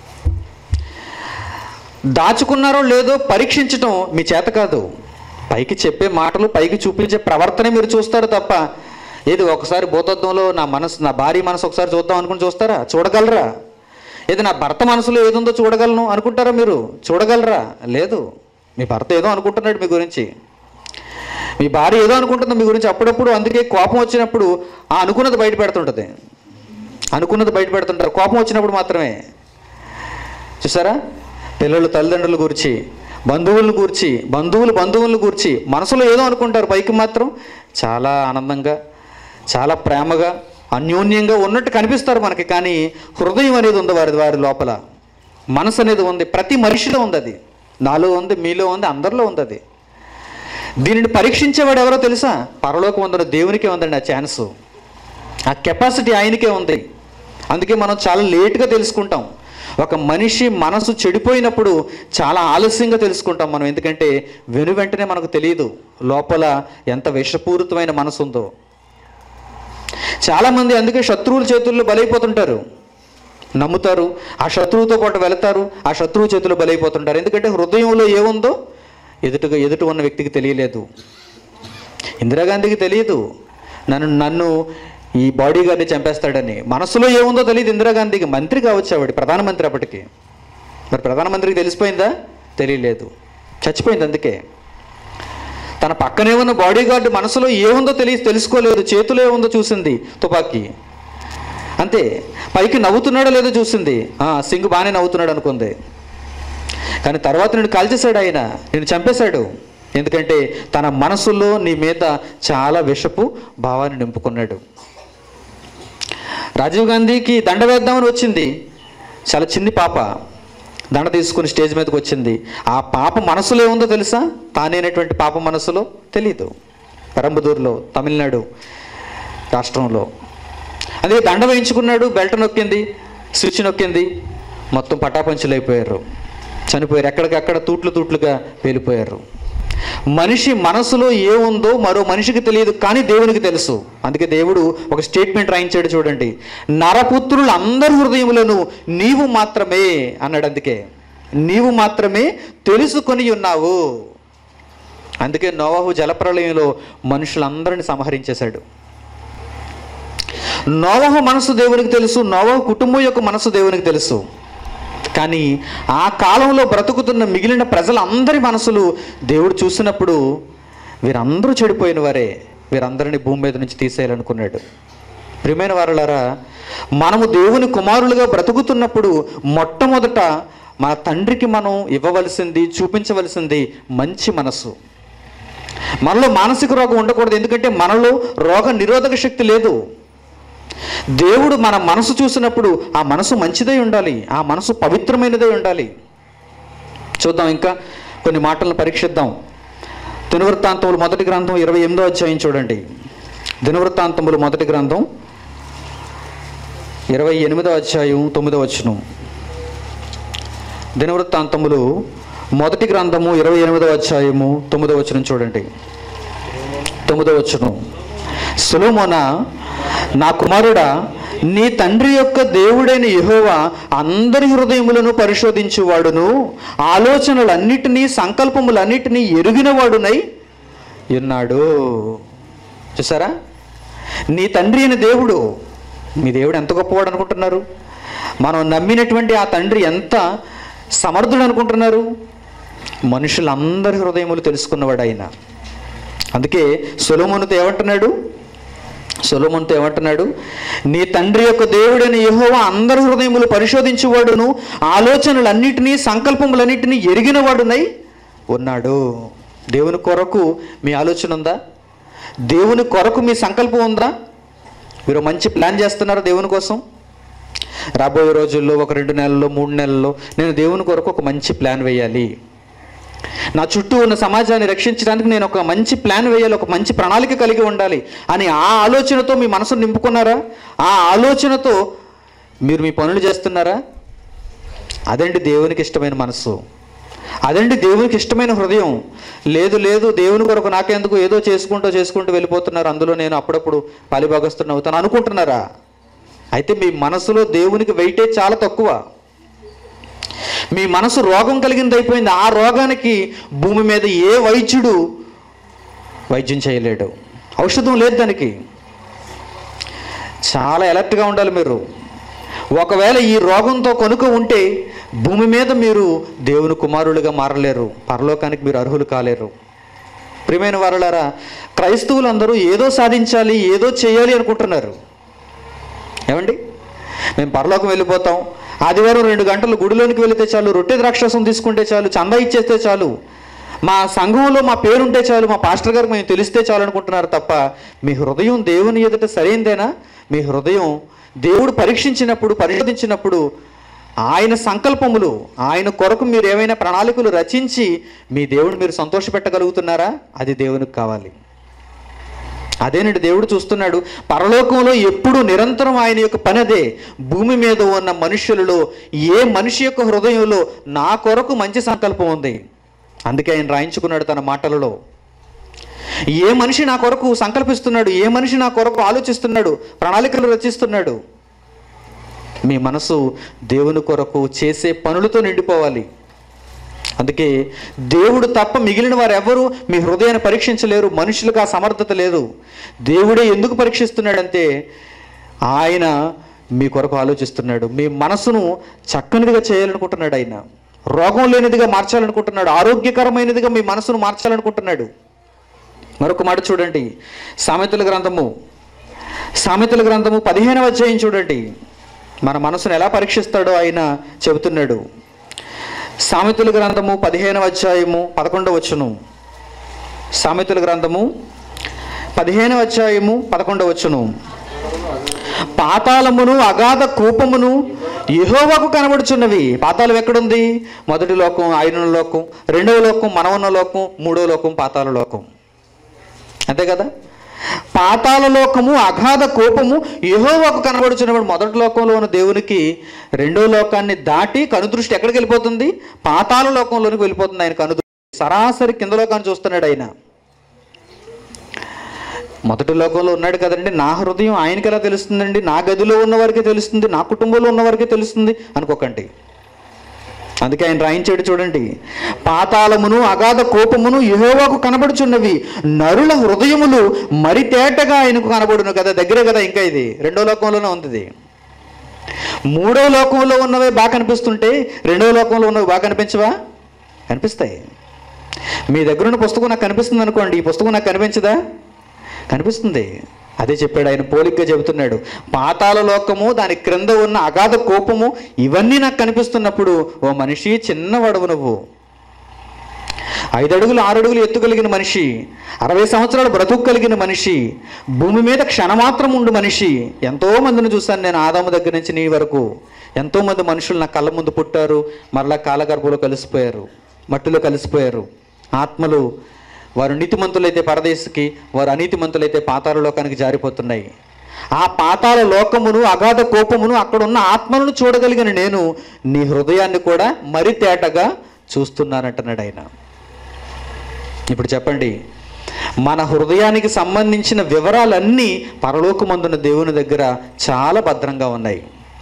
దాచుకున్నారో లేదో పరీక్షించటం మీ చేత కాదు పైకి చెప్పే మాటలు పైకి చూపించే ప్రవర్తన మీరు చూస్తారు తప్ప ఏది ఒకసారి భూతత్వంలో నా మనసు నా భార్య మనసు ఒకసారి చూద్దాం అనుకుని చూస్తారా చూడగలరా ఏది నా భర్త మనసులో ఏదుందో చూడగలను అనుకుంటారా మీరు చూడగలరా లేదు మీ భర్త ఏదో అనుకుంటున్నాడు మీ గురించి మీ భార్య ఏదో అనుకుంటుంది మీ గురించి అప్పుడప్పుడు అందుకే కోపం వచ్చినప్పుడు ఆ అనుకున్నది బయట పెడుతుంటుంది అనుకున్నది బయట పెడుతుంటారు కోపం వచ్చినప్పుడు మాత్రమే చూసారా పిల్లలు తల్లిదండ్రుల గురించి బంధువులను గూర్చి బంధువులు బంధువులను గూర్చి మనసులో ఏదో అనుకుంటారు పైకి మాత్రం చాలా ఆనందంగా చాలా ప్రేమగా అన్యోన్యంగా ఉన్నట్టు కనిపిస్తారు మనకి కానీ హృదయం అనేది ఉంది వారి వారి లోపల మనసు అనేది ఉంది ప్రతి మనిషిలో ఉంది అది నాలో ఉంది మీలో ఉంది అందరిలో ఉంది అది దీనిని పరీక్షించేవాడు ఎవరో తెలుసా పరలోకం ఉందన్న దేవునికే ఉందండి ఆ ఛాన్స్ ఆ కెపాసిటీ ఆయనకే ఉంది అందుకే మనం చాలా లేట్గా తెలుసుకుంటాం ఒక మనిషి మనసు చెడిపోయినప్పుడు చాలా ఆలస్యంగా తెలుసుకుంటాం మనం ఎందుకంటే వెను వెంటనే మనకు తెలియదు లోపల ఎంత విషపూరితమైన మనసు ఉందో చాలామంది అందుకే శత్రువుల చేతుల్లో బలైపోతుంటారు నమ్ముతారు ఆ శత్రువుతో పాటు వెళతారు ఆ శత్రువు చేతుల్లో బలైపోతుంటారు ఎందుకంటే హృదయంలో ఏముందో ఎదుటిగా ఎదుటి ఉన్న వ్యక్తికి తెలియలేదు ఇందిరాగాంధీకి తెలియదు నన్ను నన్ను ఈ బాడీ గారిని చంపేస్తాడని మనసులో ఏముందో తెలియదు ఇందిరాగాంధీకి మంత్రి కావచ్చు ఆవిడ ప్రధానమంత్రి అప్పటికి మరి ప్రధానమంత్రికి తెలిసిపోయిందా తెలియలేదు చచ్చిపోయింది అందుకే తన పక్కనే ఉన్న బాడీ గార్డు మనసులో ఏముందో తెలియ తెలుసుకోలేదు చేతిలో ఏముందో చూసింది తుపాకీ అంతే పైకి నవ్వుతున్నాడో లేదో చూసింది ఆ, సింగ్ బాగానే నవ్వుతున్నాడు అనుకుంది కానీ తర్వాత నేను కాల్చేశాడు ఆయన నేను చంపేశాడు ఎందుకంటే తన మనసులో నీ మీద చాలా విషపు భావాన్ని నింపుకున్నాడు రాజీవ్ గాంధీకి దండ వేద్దామని వచ్చింది చాలా చిన్ని పాప దండ తీసుకుని స్టేజ్ మీదకి వచ్చింది ఆ పాప మనసులో ఏముందో తెలుసా తానేనటువంటి పాప మనసులో తెలీదు పెరంబదూరులో తమిళనాడు రాష్ట్రంలో అదే దండ వేయించుకున్నాడు బెల్ట్ నొక్కింది స్విచ్ నొక్కింది మొత్తం పటాపంచులు అయిపోయారు చనిపోయారు ఎక్కడికక్కడ తూట్లు తూట్లుగా వెళ్ళిపోయారు మనిషి మనసులో ఏముందో మరో మనిషికి తెలియదు కానీ దేవునికి తెలుసు అందుకే దేవుడు ఒక స్టేట్మెంట్ రాయించాడు చూడండి నరపుత్రులు అందరి హృదయములను నీవు మాత్రమే అన్నాడు అందుకే నీవు మాత్రమే తెలుసుకొని ఉన్నావు అందుకే నోవాహు జలప్రలయంలో మనుషులందరిని సంహరించేశాడు నోవహు మనసు దేవునికి తెలుసు నోవహు కుటుంబం యొక్క మనసు దేవునికి తెలుసు కానీ ఆ కాలంలో బ్రతుకుతున్న మిగిలిన ప్రజలందరి మనసులు దేవుడు చూసినప్పుడు వీరందరూ చెడిపోయిన వారే వీరందరినీ భూమి మీద నుంచి తీసేయాలనుకున్నాడు ప్రియమైన వారులారా మనము దేవుని కుమారులుగా బ్రతుకుతున్నప్పుడు మొట్టమొదట మన తండ్రికి మనం ఇవ్వవలసింది చూపించవలసింది మంచి మనసు మనలో మానసిక రోగం ఉండకూడదు ఎందుకంటే మనలో రోగ నిరోధక శక్తి లేదు దేవుడు మన మనసు చూసినప్పుడు ఆ మనసు మంచిదై ఉండాలి ఆ మనసు పవిత్రమైనదై ఉండాలి చూద్దాం ఇంకా కొన్ని మాటలను పరీక్షిద్దాం దినవృత్తాంతములు మొదటి గ్రంథం ఇరవై ఎనిమిదో అధ్యాయం చూడండి దినవృత్తాంతములు మొదటి గ్రంథం ఇరవై ఎనిమిదో అధ్యాయం తొమ్మిదో వచనం దినవృత్తాంతములు మొదటి గ్రంథము ఇరవై ఎనిమిదో అధ్యాయము తొమ్మిదో వచనం చూడండి తొమ్మిదో వచనం సులోమోన నా కుమారుడా నీ తండ్రి యొక్క దేవుడైన యెహోవా అందరి హృదయములను పరిశోధించువాడును ఆలోచనలన్నిటినీ సంకల్పములన్నిటినీ ఎరిగినవాడునై ఉన్నాడు చూసారా నీ తండ్రి అయిన దేవుడు మీ దేవుడు ఎంత గొప్పవాడు అనుకుంటున్నారు మనం నమ్మినటువంటి ఆ తండ్రి ఎంత సమర్థుడు అనుకుంటున్నారు మనుషులందరి హృదయములు తెలుసుకున్నవాడు ఆయన అందుకే సొలోమోనుతో ఏమంటున్నాడు సొలోమోనుతో ఏమంటున్నాడు నీ తండ్రి యొక్క దేవుడైన యెహోవా అందరి హృదయములు పరిశోధించువాడును ఆలోచనలన్నిటినీ సంకల్పములన్నిటినీ ఎరిగినవాడునై ఉన్నాడు దేవుని కొరకు మీ ఆలోచన ఉందా దేవుని కొరకు మీ సంకల్పం ఉందా మీరు మంచి ప్లాన్ చేస్తున్నారా దేవుని కోసం రాబోయే రోజుల్లో ఒక రెండు నెలల్లో మూడు నెలల్లో నేను దేవుని కొరకు ఒక మంచి ప్లాన్ వేయాలి నా చుట్టూ ఉన్న సమాజాన్ని రక్షించడానికి నేను ఒక మంచి ప్లాన్ వేయాలి ఒక మంచి ప్రణాళిక కలిగి ఉండాలి అని ఆ ఆలోచనతో మీ మనసును నింపుకున్నారా ఆ ఆలోచనతో మీరు మీ పనులు చేస్తున్నారా అదండి దేవునికి ఇష్టమైన మనసు అదండి దేవునికి ఇష్టమైన హృదయం లేదు లేదు దేవుని కొరకు నాకెందుకు ఏదో చేసుకుంటూ చేసుకుంటూ వెళ్ళిపోతున్నారు అందులో నేను అప్పుడప్పుడు పాలిభాగస్తున్న అవుతాను అనుకుంటున్నారా అయితే మీ మనసులో దేవునికి వెయిటేజ్ చాలా తక్కువ మీ మనసు రోగం కలిగింది అయిపోయింది ఆ రోగానికి భూమి మీద ఏ వైద్యుడు వైద్యం చేయలేడు ఔషధం లేదు దానికి చాలా అలర్ట్గా ఉండాలి మీరు ఒకవేళ ఈ రోగంతో కొనుక ఉంటే భూమి మీద మీరు దేవుని కుమారులుగా మారలేరు పరలోకానికి మీరు అర్హులు కాలేరు ప్రియమైన వారులారా క్రైస్తవులందరూ ఏదో సాధించాలి ఏదో చేయాలి అనుకుంటున్నారు ఏమండి మేము పరలోకం వెళ్ళిపోతాం ఆదివారం రెండు గంటలు గుడిలోనికి వెళితే చాలు రొట్టె ద్రాక్షరసం తీసుకుంటే చాలు చందా ఇచ్చేస్తే చాలు మా సంఘంలో మా పేరుంటే చాలు మా పాస్టర్ గారికి మేము తెలిస్తే చాలు అనుకుంటున్నారు తప్ప మీ హృదయం దేవుని ఎదుట సరైందేనా మీ హృదయం దేవుడు పరీక్షించినప్పుడు పరిశోధించినప్పుడు ఆయన సంకల్పములు ఆయన కొరకు మీరు ఏమైనా ప్రణాళికలు రచించి మీ దేవుడు మీరు సంతోషపెట్టగలుగుతున్నారా అది దేవునికి కావాలి అదేనండి దేవుడు చూస్తున్నాడు పరలోకంలో ఎప్పుడు నిరంతరం ఆయన యొక్క పని అదే భూమి మీద ఉన్న మనుషులలో ఏ మనిషి యొక్క హృదయంలో నా కొరకు మంచి సంకల్పం ఉంది అందుకే ఆయన రాయించుకున్నాడు తన మాటలలో ఏ మనిషి నా కొరకు సంకల్పిస్తున్నాడు ఏ మనిషి నా కొరకు ఆలోచిస్తున్నాడు ప్రణాళికలు రచిస్తున్నాడు మీ మనసు దేవుని కొరకు చేసే పనులతో నిండిపోవాలి అందుకే దేవుడు తప్ప మిగిలిన వారు ఎవరు మీ హృదయాన్ని పరీక్షించలేరు మనుషులకు ఆ సమర్థత లేదు దేవుడే ఎందుకు పరీక్షిస్తున్నాడంటే ఆయన మీ కొరకు ఆలోచిస్తున్నాడు మీ మనసును చక్కనిదిగా చేయాలనుకుంటున్నాడు ఆయన రోగం లేనిదిగా మార్చాలనుకుంటున్నాడు ఆరోగ్యకరమైనదిగా మీ మనసును మార్చాలనుకుంటున్నాడు మరొక మాట చూడండి సామెతల గ్రంథము సామెతల గ్రంథము పదిహేనవ అధ్యాయం చూడండి మన మనసును ఎలా పరీక్షిస్తాడో ఆయన చెబుతున్నాడు సామెతల గ్రంథము పదిహేనవ అధ్యాయము పదకొండవ వచ్చును సామెతల గ్రంథము పదిహేనవ అధ్యాయము పదకొండవ వచ్చును పాతాళమును అగాధ కూపమును యెహోవాకు కనబడుచున్నవి పాతాళం ఎక్కడుంది మొదటి లోకం ఆయన లోకం రెండవ లోకం మనవున్న లోకం మూడవ లోకం పాతాళ లోకం అంతే కదా పాతాల లోకము అగాధ కోపము యెహోవాకు కనబడుచున్నప్పుడు మొదటి లోకంలో ఉన్న దేవునికి రెండో లోకాన్ని దాటి కనుదృష్టి ఎక్కడికి వెళ్ళిపోతుంది పాతాల లోకంలోనికి వెళ్ళిపోతుంది ఆయన కనుదృష్టి సరాసరి కింద లోకాన్ని చూస్తున్నాడు ఆయన మొదటి లోకంలో ఉన్నాడు కదండి నా హృదయం ఆయనకి ఎలా తెలుస్తుందండి నా గదిలో ఉన్న వారికి తెలుస్తుంది నా కుటుంబంలో ఉన్న వారికి తెలుస్తుంది అనుకోకండి అందుకే ఆయన రాయించాడు చూడండి పాతాళమును అగాధ కోపమును యెహోవాకు కనబడుచున్నవి నరుల హృదయములు మరి తేటగా ఆయనకు కనబడును కదా దగ్గరే కదా ఇంకా ఇది రెండో లోకంలోనే ఉంది ఇది. మూడో లోకంలో ఉన్నవే బాగా కనిపిస్తుంటే రెండో లోకంలో ఉన్నవి బాగా కనిపించవా కనిపిస్తాయి మీ దగ్గర ఉన్న పుస్తకం నాకు కనిపిస్తుంది అనుకోండి ఈ పుస్తకం నాకు కనిపించదా కనిపిస్తుంది అదే చెప్పాడు ఆయన పోలికగా చెబుతున్నాడు పాతాల లోకము దాని క్రింద ఉన్న అగాధ కోపము ఇవన్నీ నాకు కనిపిస్తున్నప్పుడు ఓ మనిషి చిన్నవాడవు నువ్వు ఐదు అడుగులు ఆరు అడుగులు ఎత్తు కలిగిన మనిషి అరవై సంవత్సరాలు బ్రతుకు కలిగిన మనిషి భూమి మీద క్షణమాత్రం ఉండు మనిషి ఎంతో మందిని చూశాను నేను ఆదాము దగ్గర నుంచి నీ వరకు ఎంతో మంది మనుషులు నా కళ్ళ ముందు పుట్టారు మరలా కాలగర్భంలో కలిసిపోయారు మట్టిలో కలిసిపోయారు ఆత్మలు వారు నీతిమంతులైతే పరదేశికి వారు అనీతిమంతులైతే పాతాల లోకానికి జారిపోతున్నాయి ఆ పాతాల లోకమును అగాధ కోపమును అక్కడ ఉన్న ఆత్మలను చూడగలిగిన నేను నీ హృదయాన్ని కూడా మరి తేటగా చూస్తున్నానంటున్నాడు ఆయన ఇప్పుడు చెప్పండి మన హృదయానికి సంబంధించిన వివరాలన్నీ పరలోకమందున దేవుని దగ్గర చాలా భద్రంగా ఉన్నాయి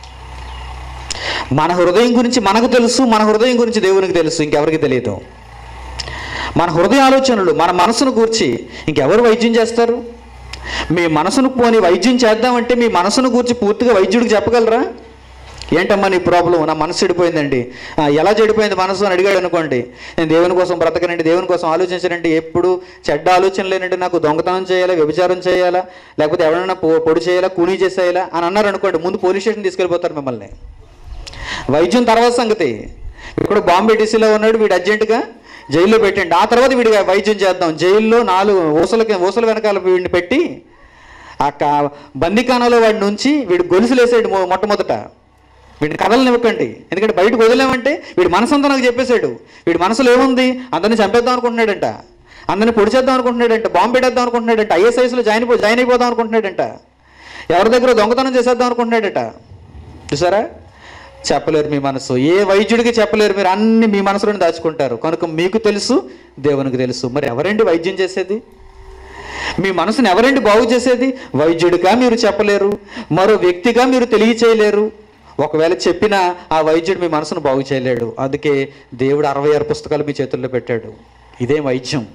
మన హృదయం గురించి మనకు తెలుసు మన హృదయం గురించి దేవునికి తెలుసు ఇంకెవరికి తెలియదు మన హృదయ ఆలోచనలు మన మనసును గూర్చి ఇంకెవరు వైద్యం చేస్తారు మీ మనసును పోని వైద్యం చేద్దామంటే మీ మనసును గూర్చి పూర్తిగా వైద్యుడికి చెప్పగలరా ఏంటమ్మా నీ ప్రాబ్లం నా మనసు చెడిపోయిందండి "ఆ, ఎలా చెడిపోయింది మనసు అని అడిగాడు అనుకోండి నేను దేవుని కోసం బ్రతకనండి దేవుని కోసం ఆలోచించనండి ఎప్పుడు చెడ్డ ఆలోచన లేనండి నాకు దొంగతనం చేయాలా వ్యభిచారం చేయాలా లేకపోతే ఎవరైనా పొ- పొడి చేయాలా కూలీ చేసేయాలా అని అన్నారు అనుకోండి ముందు పోలీస్ స్టేషన్ తీసుకెళ్ళిపోతారు మిమ్మల్ని వైద్యం తర్వాత సంగతి ఇక్కడ బాంబే డీసీలో ఉన్నాడు వీడు అర్జెంటుగా జైల్లో పెట్టండి ఆ తర్వాత వీడికి వైద్యం చేద్దాం జైల్లో నాలుగు ఊసలకి ఊసల వెనకాల వీడిని పెట్టి ఆ కా- బందీఖానాలో వాడిని ఉంచి వీడు గొలుసులేసాడు మొ- మొట్టమొదట వీడిని కదలనివ్వకండి ఎందుకంటే బయటకు వదిలేమంటే వీడి మనసు అంతా నాకు చెప్పేశాడు వీడి మనసులో ఏముంది అందరిని చంపేద్దాం అనుకుంటున్నాడంట అందరిని పొడి చేద్దాం అనుకుంటున్నాడంట బాంబు పెట్టేద్దాం అనుకుంటున్నాడంట ఐఎస్ఐస్లో జాయిన్ అయిపో జాయిన్ అయిపోదాం అనుకుంటున్నాడంట ఎవరి దగ్గర దొంగతనం చేసేద్దాం అనుకుంటున్నాడట చూసారా చెప్పలేరు మీ మనసు ఏ వైద్యుడికి చెప్పలేరు మీరు అన్ని మీ మనసులోనే దాచుకుంటారు కనుక మీకు తెలుసు దేవునికి తెలుసు మరి ఎవరండి వైద్యం చేసేది మీ మనసుని ఎవరండి బాగు చేసేది వైద్యుడిగా మీరు చెప్పలేరు మరో వ్యక్తిగా మీరు తెలియచేయలేరు ఒకవేళ చెప్పినా ఆ వైద్యుడు మీ మనసును బాగు చేయలేడు అందుకే దేవుడు అరవై ఆరు పుస్తకాలు మీ చేతుల్లో పెట్టాడు ఇదే వైద్యం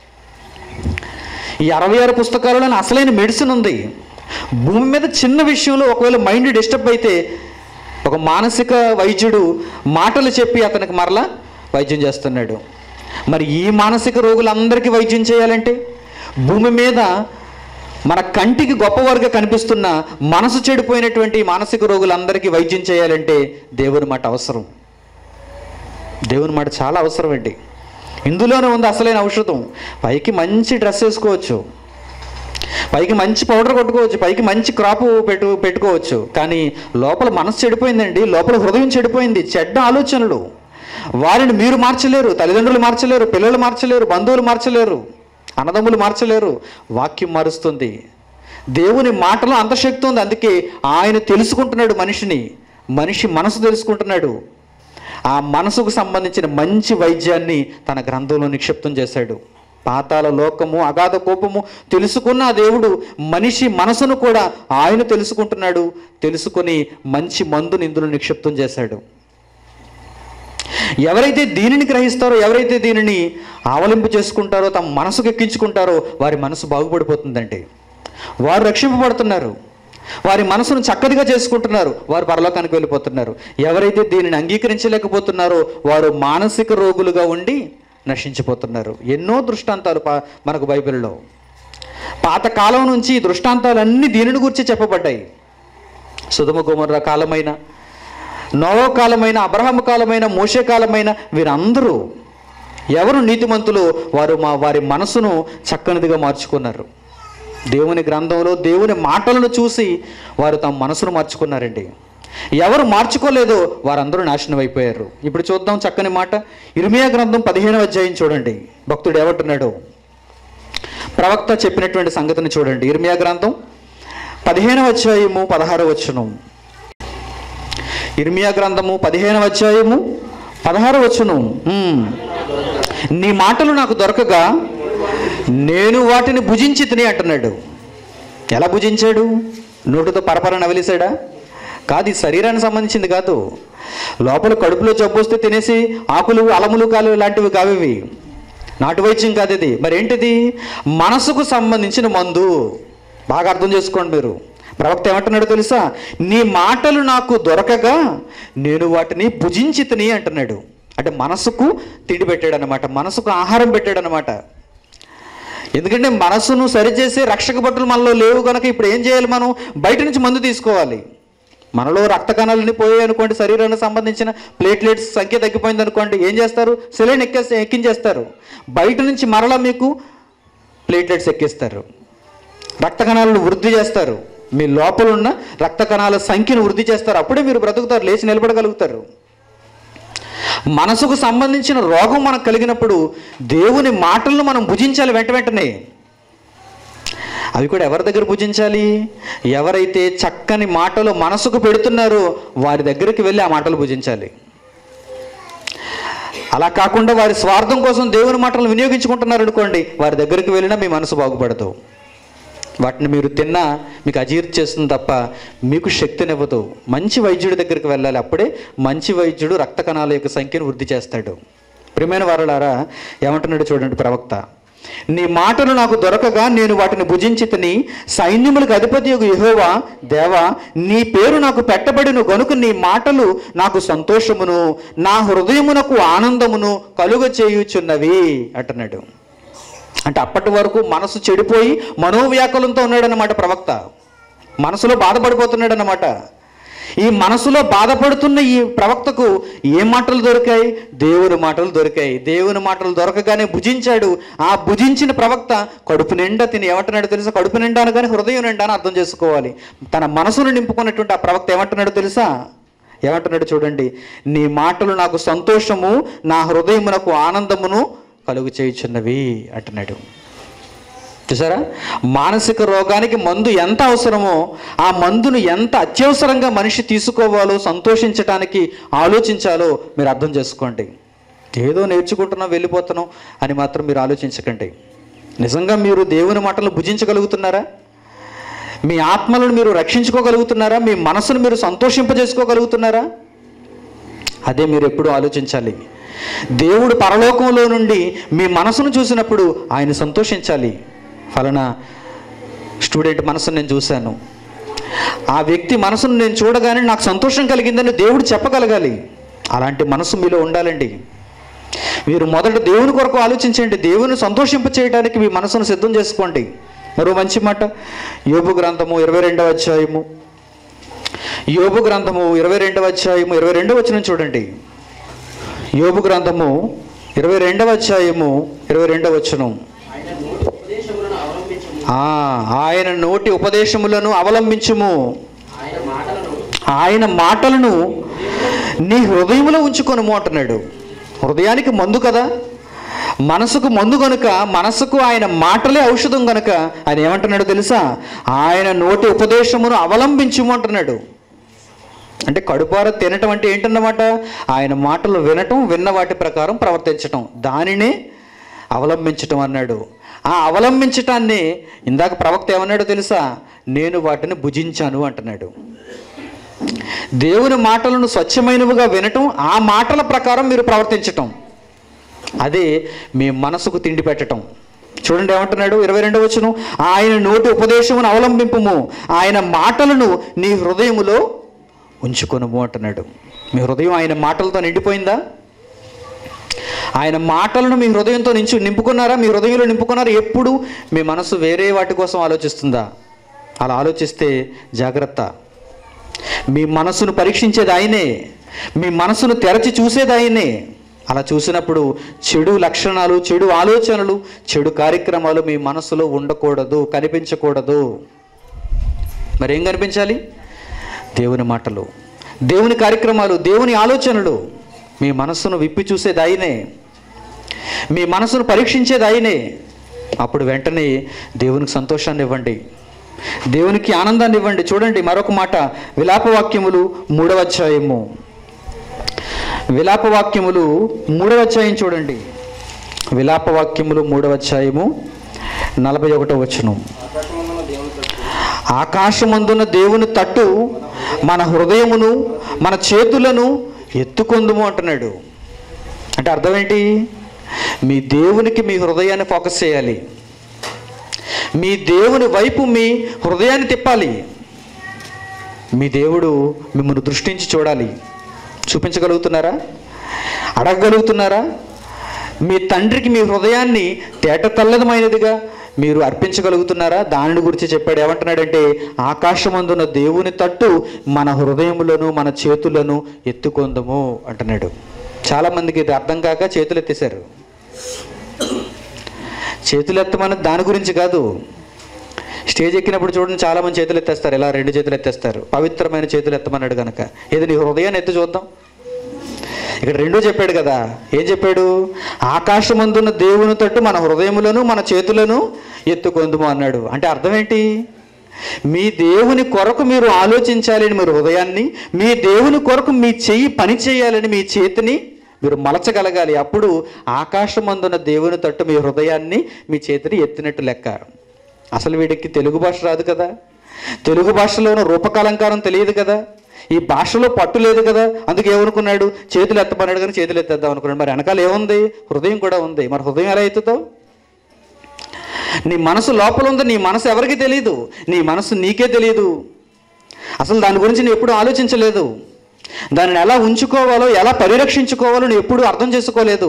ఈ అరవై ఆరు పుస్తకాలలో అసలైన మెడిసిన్ ఉంది భూమి మీద చిన్న విషయంలో ఒకవేళ మైండ్ డిస్టర్బ్ అయితే ఒక మానసిక వైద్యుడు మాటలు చెప్పి అతనికి మరలా వైద్యం చేస్తున్నాడు మరి ఈ మానసిక రోగులందరికీ వైద్యం చేయాలంటే భూమి మీద మన కంటికి గొప్పవారుగా కనిపిస్తున్న మనసు చెడిపోయినటువంటి మానసిక రోగులందరికీ వైద్యం చేయాలంటే దేవుని మాట అవసరం దేవుని మాట చాలా అవసరం అండి ఇందులోనే ఉంది అసలైన ఔషధం పైకి మంచి డ్రెస్ వేసుకోవచ్చు పైకి మంచి పౌడర్ కొట్టుకోవచ్చు పైకి మంచి క్రాప్ పెట్టు పెట్టుకోవచ్చు కానీ లోపల మనసు చెడిపోయిందండి లోపల హృదయం చెడిపోయింది చెడ్డ ఆలోచనలు వారిని మీరు మార్చలేరు తల్లిదండ్రులు మార్చలేరు పిల్లలు మార్చలేరు బంధువులు మార్చలేరు అన్నదమ్ములు మార్చలేరు వాక్యం మారుస్తుంది దేవుని మాటలో అంత శక్తి ఉంది అందుకే ఆయన తెలుసుకుంటున్నాడు మనిషిని మనిషి మనసు తెలుసుకుంటున్నాడు ఆ మనసుకు సంబంధించిన మంచి వైద్యాన్ని తన గ్రంథంలో నిక్షిప్తం చేశాడు పాతాల లోకము అగాధ కోపము తెలుసుకున్న ఆ దేవుడు మనిషి మనసును కూడా ఆయన తెలుసుకుంటున్నాడు తెలుసుకొని మంచి మందుని ఇందులో నిక్షిప్తం చేశాడు ఎవరైతే దీనిని గ్రహిస్తారో ఎవరైతే దీనిని ఆవలింపు చేసుకుంటారో తమ మనసుకు ఎక్కించుకుంటారో వారి మనసు బాగుపడిపోతుందండి వారు రక్షింపబడుతున్నారు వారి మనసును చక్కదిగా చేసుకుంటున్నారు వారు పరలోకానికి వెళ్ళిపోతున్నారు ఎవరైతే దీనిని అంగీకరించలేకపోతున్నారో వారు మానసిక రోగులుగా ఉండి నశించిపోతున్నారు ఎన్నో దృష్టాంతాలు పా- మనకు బైబిల్లో పాతకాలం నుంచి ఈ దృష్టాంతాలన్నీ దీనిని గురించి చెప్పబడ్డాయి సుధమ గుమర్ర కాలమైన నోవో కాలమైన అబ్రహం కాలమైన మోషే కాలమైన వీరందరూ ఎవరు నీతిమంతులు వారు మా వారి మనసును చక్కనిదిగా మార్చుకున్నారు దేవుని గ్రంథంలో దేవుని మాటలను చూసి వారు తమ మనసును మార్చుకున్నారండి ఎవరు మార్చుకోలేదో వారందరూ నాశనం అయిపోయారు ఇప్పుడు చూద్దాం చక్కని మాట ఇర్మియా గ్రంథం పదిహేనవ అధ్యాయం చూడండి భక్తుడు ఏమంటున్నాడు ప్రవక్త చెప్పినటువంటి సంగతిని చూడండి ఇర్మియా గ్రంథం పదిహేనవ అధ్యాయము పదహారవ వచనం ఇర్మియా గ్రంథము పదిహేనవ అధ్యాయము పదహారవ వచనం ఉమ్. నీ మాటలు నాకు దొరకగా నేను వాటిని భుజించి తిని అంటున్నాడు ఎలా భుజించాడు నోటితో పరపర నవలిసాడా కాదు ఇది శరీరానికి సంబంధించింది కాదు లోపల కడుపులో జబ్బు వస్తే తినేసి ఆకులు అలములు కాలు లాంటివి కావివి నాటు వైద్యం కాదు ఇది మరి ఏంటిది మనసుకు సంబంధించిన మందు బాగా అర్థం చేసుకోండి మీరు ప్రవక్త ఏమంటున్నాడు తెలుసా నీ మాటలు నాకు దొరకగా నేను వాటిని భుజించి తిని అంటున్నాడు అంటే మనసుకు తిండి పెట్టాడు అనమాట మనసుకు ఆహారం పెట్టాడు అనమాట ఎందుకంటే మనసును సరిచేసే రక్షక బట్టలు మనలో లేవు కనుక ఇప్పుడు ఏం చేయాలి మనం బయట నుంచి మందు తీసుకోవాలి మనలో రక్త కణాలని పోయాయి అనుకోండి శరీరానికి సంబంధించిన ప్లేట్లెట్స్ సంఖ్య తగ్గిపోయింది అనుకోండి ఏం చేస్తారు సెలైన్ ఎక్కేస్తే ఎక్కించేస్తారు బయట నుంచి మరలా మీకు ప్లేట్లెట్స్ ఎక్కిస్తారు రక్త కణాలను వృద్ధి చేస్తారు మీ లోపల ఉన్న రక్త కణాల సంఖ్యను వృద్ధి చేస్తారు అప్పుడే మీరు బ్రతుకుతారు లేచి నిలబడగలుగుతారు మనసుకు సంబంధించిన రోగం మనకు కలిగినప్పుడు దేవుని మాటలను మనం భుజించాలి వెంట వెంటనే అవి కూడా ఎవరి దగ్గర భుజించాలి ఎవరైతే చక్కని మాటలు మనసుకు పెడుతున్నారో వారి దగ్గరికి వెళ్ళి ఆ మాటలు భుజించాలి అలా కాకుండా వారి స్వార్థం కోసం దేవుని మాటలు వినియోగించుకుంటున్నారు అనుకోండి వారి దగ్గరికి వెళ్ళినా మీ మనసు బాగుపడదు వాటిని మీరు తిన్నా మీకు అజీర్తి చేస్తుంది తప్ప మీకు శక్తినివ్వదు మంచి వైద్యుడి దగ్గరికి వెళ్ళాలి అప్పుడే మంచి వైద్యుడు రక్త కణాల యొక్క సంఖ్యను వృద్ధి చేస్తాడు ప్రియమైన వారలారా ఏమంటున్నాడు చూడండి ప్రవక్త నీ మాటలు నాకు దొరకగా నేను వాటిని భుజించి తిని సైన్యములకు అధిపతి యొక్క యెహోవా దేవా నీ పేరు నాకు పెట్టబడిన గనుక నీ మాటలు నాకు సంతోషమును నా హృదయమునకు ఆనందమును కలుగ చేయుచున్నవి అంటున్నాడు అంటే అప్పటి వరకు మనసు చెడిపోయి మనోవ్యాకులంతో ఉన్నాడన్నమాట ప్రవక్త మనసులో బాధపడిపోతున్నాడు అన్నమాట ఈ మనసులో బాధపడుతున్న ఈ ప్రవక్తకు ఏ మాటలు దొరికాయి దేవుని మాటలు దొరికాయి దేవుని మాటలు దొరకగానే భుజించాడు ఆ భుజించిన ప్రవక్త కడుపు నిండా తిని ఏమంటున్నాడు తెలుసా కడుపు నిండా అనగానే హృదయం నిండా అని అర్థం చేసుకోవాలి తన మనసును నింపుకున్నటువంటి ఆ ప్రవక్త ఏమంటున్నాడు తెలుసా ఏమంటున్నాడు చూడండి నీ మాటలు నాకు సంతోషము నా హృదయమునకు ఆనందమును కలుగు చేయుచున్నవి అంటున్నాడు చూసారా మానసిక రోగానికి మందు ఎంత అవసరమో ఆ మందును ఎంత అత్యవసరంగా మనిషి తీసుకోవాలో సంతోషించటానికి ఆలోచించాలో మీరు అర్థం చేసుకోండి ఏదో నేర్చుకుంటున్నాం వెళ్ళిపోతున్నాం అని మాత్రం మీరు ఆలోచించకండి నిజంగా మీరు దేవుని మాటలు భుజించగలుగుతున్నారా మీ ఆత్మలను మీరు రక్షించుకోగలుగుతున్నారా మీ మనసును మీరు సంతోషింపజేసుకోగలుగుతున్నారా అదే మీరు ఎప్పుడూ ఆలోచించాలి దేవుడు పరలోకంలో నుండి మీ మనసును చూసినప్పుడు ఆయన సంతోషించాలి ఫలానా స్టూడెంట్ మనసును నేను చూశాను ఆ వ్యక్తి మనసును నేను చూడగానే నాకు సంతోషం కలిగిందని దేవుడు చెప్పగలగాలి అలాంటి మనసు మీలో ఉండాలండి మీరు మొదట దేవుని కొరకు ఆలోచించండి దేవుని సంతోషింప చేయడానికి మీ మనసును సిద్ధం చేసుకోండి మరో మంచి మాట యోబు గ్రంథము ఇరవై రెండవ అధ్యాయము యోబు గ్రంథము ఇరవై రెండవ అధ్యాయము ఇరవై రెండవ వచనం చూడండి యోబు గ్రంథము ఇరవై రెండవ అధ్యాయము ఇరవై రెండవ వచనం ఉపదేశములను అవలంబించము ఆ, ఆయన నోటి ఉపదేశములను అవలంబించుము ఆయన మాటలను ఆయన మాటలను నీ హృదయంలో ఉంచుకొనుము అంటున్నాడు హృదయానికి మందు కదా మనసుకు మందు గనుక మనసుకు ఆయన మాటలే ఔషధం గనుక ఆయన ఏమంటున్నాడు తెలుసా ఆయన నోటి ఉపదేశమును అవలంబించుము అంటున్నాడు అంటే కడుపార తినటం అంటే ఏంటన్నమాట ఆయన మాటలు వినటం విన్న వాటి ప్రకారం ప్రవర్తించటం దానినే అవలంబించటం అన్నాడు ఆ అవలంబించటాన్ని ఇందాక ప్రవక్త ఏమన్నాడో తెలుసా నేను వాటిని భుజించాను అంటున్నాడు దేవుని మాటలను స్వచ్ఛమైనవిగా వినటం ఆ మాటల ప్రకారం మీరు ప్రవర్తించటం అదే మీ మనసుకు తిండి పెట్టటం చూడండి ఏమంటున్నాడు ఇరవై రెండవ వచ్చును ఆయన నోటి ఉపదేశమును అవలంబింపుము ఆయన మాటలను నీ హృదయములో ఉంచుకొనుము అంటున్నాడు మీ హృదయం ఆయన మాటలతో నిండిపోయిందా ఆయన మాటలను మీ హృదయంతో నించు నింపుకున్నారా మీ హృదయంలో నింపుకున్నారా ఎప్పుడు మీ మనసు వేరే వాటి కోసం ఆలోచిస్తుందా అలా ఆలోచిస్తే జాగ్రత్త మీ మనసును పరీక్షించేది ఆయనే మీ మనసును తెరచి చూసేది ఆయనే అలా చూసినప్పుడు చెడు లక్షణాలు చెడు ఆలోచనలు చెడు కార్యక్రమాలు మీ మనసులో ఉండకూడదు కనిపించకూడదు మరి ఏం కనిపించాలి దేవుని మాటలు దేవుని కార్యక్రమాలు దేవుని ఆలోచనలు మీ మనస్సును విప్పి చూసేది ఆయనే మీ మనసును పరీక్షించేది ఆయనే అప్పుడు వెంటనే దేవునికి సంతోషాన్ని ఇవ్వండి దేవునికి ఆనందాన్ని ఇవ్వండి చూడండి మరొక మాట విలాపవాక్యములు మూడవ అధ్యాయము విలాపవాక్యములు మూడవ అధ్యాయం చూడండి విలాపవాక్యములు మూడవ అధ్యాయము నలభై ఒకటో వచనం ఆకాశమందున దేవుని తట్టు ఆకాశమందున్న దేవుని తట్టు మన హృదయమును మన చేతులను ఎత్తుకొందుము అంటున్నాడు అంటే అర్థం ఏంటి మీ దేవునికి మీ హృదయాన్ని ఫోకస్ చేయాలి మీ దేవుని వైపు మీ హృదయాన్ని తిప్పాలి మీ దేవుడు మిమ్మల్ని దృష్టించి చూడాలి చూపించగలుగుతున్నారా అడగగలుగుతున్నారా మీ తండ్రికి మీ హృదయాన్ని తేట తెల్లదమైనదిగా మీరు అర్పించగలుగుతున్నారా దానిని గురించి చెప్పాడు ఏమంటున్నాడంటే ఆకాశమందున్న దేవుని తట్టు మన హృదయములను మన చేతులను ఎత్తుకొందము అంటున్నాడు చాలామందికి ఇది అర్థం కాక చేతులు ఎత్తేశారు చేతులు ఎత్తమని దాని గురించి కాదు స్టేజ్ ఎక్కినప్పుడు చూడండి చాలా మంది చేతులు ఎత్తేస్తారు ఇలా రెండు చేతులు ఎత్తేస్తారు పవిత్రమైన చేతులు ఎత్తమన్నాడు కనుక ఏది నీ హృదయాన్ని ఎత్తి చూద్దాం ఇక్కడ రెండో చెప్పాడు కదా ఏం చెప్పాడు ఆకాశమందున్న దేవుని తట్టు మన హృదయములను మన చేతులను ఎత్తుకొందుము అన్నాడు అంటే అర్థం ఏంటి మీ దేవుని కొరకు మీరు ఆలోచించాలని మీరు హృదయాన్ని మీ దేవుని కొరకు మీ చెయ్యి పని చేయాలని మీ చేతిని మీరు మలచగలగాలి అప్పుడు ఆకాశమందున్న దేవుని తట్టు మీ హృదయాన్ని మీ చేతిని ఎత్తినట్టు లెక్క అసలు వీడికి తెలుగు భాష రాదు కదా తెలుగు భాషలోని రూపకలంకారం తెలియదు కదా ఈ భాషలో పట్టు లేదు కదా అందుకే ఏమనుకున్నాడు చేతులు ఎత్తమన్నాడు కానీ చేతులు ఎత్తేద్దాం అనుకున్నాడు మరి వెనకాల ఏముంది హృదయం కూడా ఉంది మరి హృదయం ఎలా ఎత్తుతావు నీ మనసు లోపల ఉంది నీ మనసు ఎవరికి తెలియదు నీ మనసు నీకే తెలియదు అసలు దాని గురించి నువ్వు ఎప్పుడు ఆలోచించలేదు దానిని ఎలా ఉంచుకోవాలో ఎలా పరిరక్షించుకోవాలో నువ్వు ఎప్పుడు అర్థం చేసుకోలేదు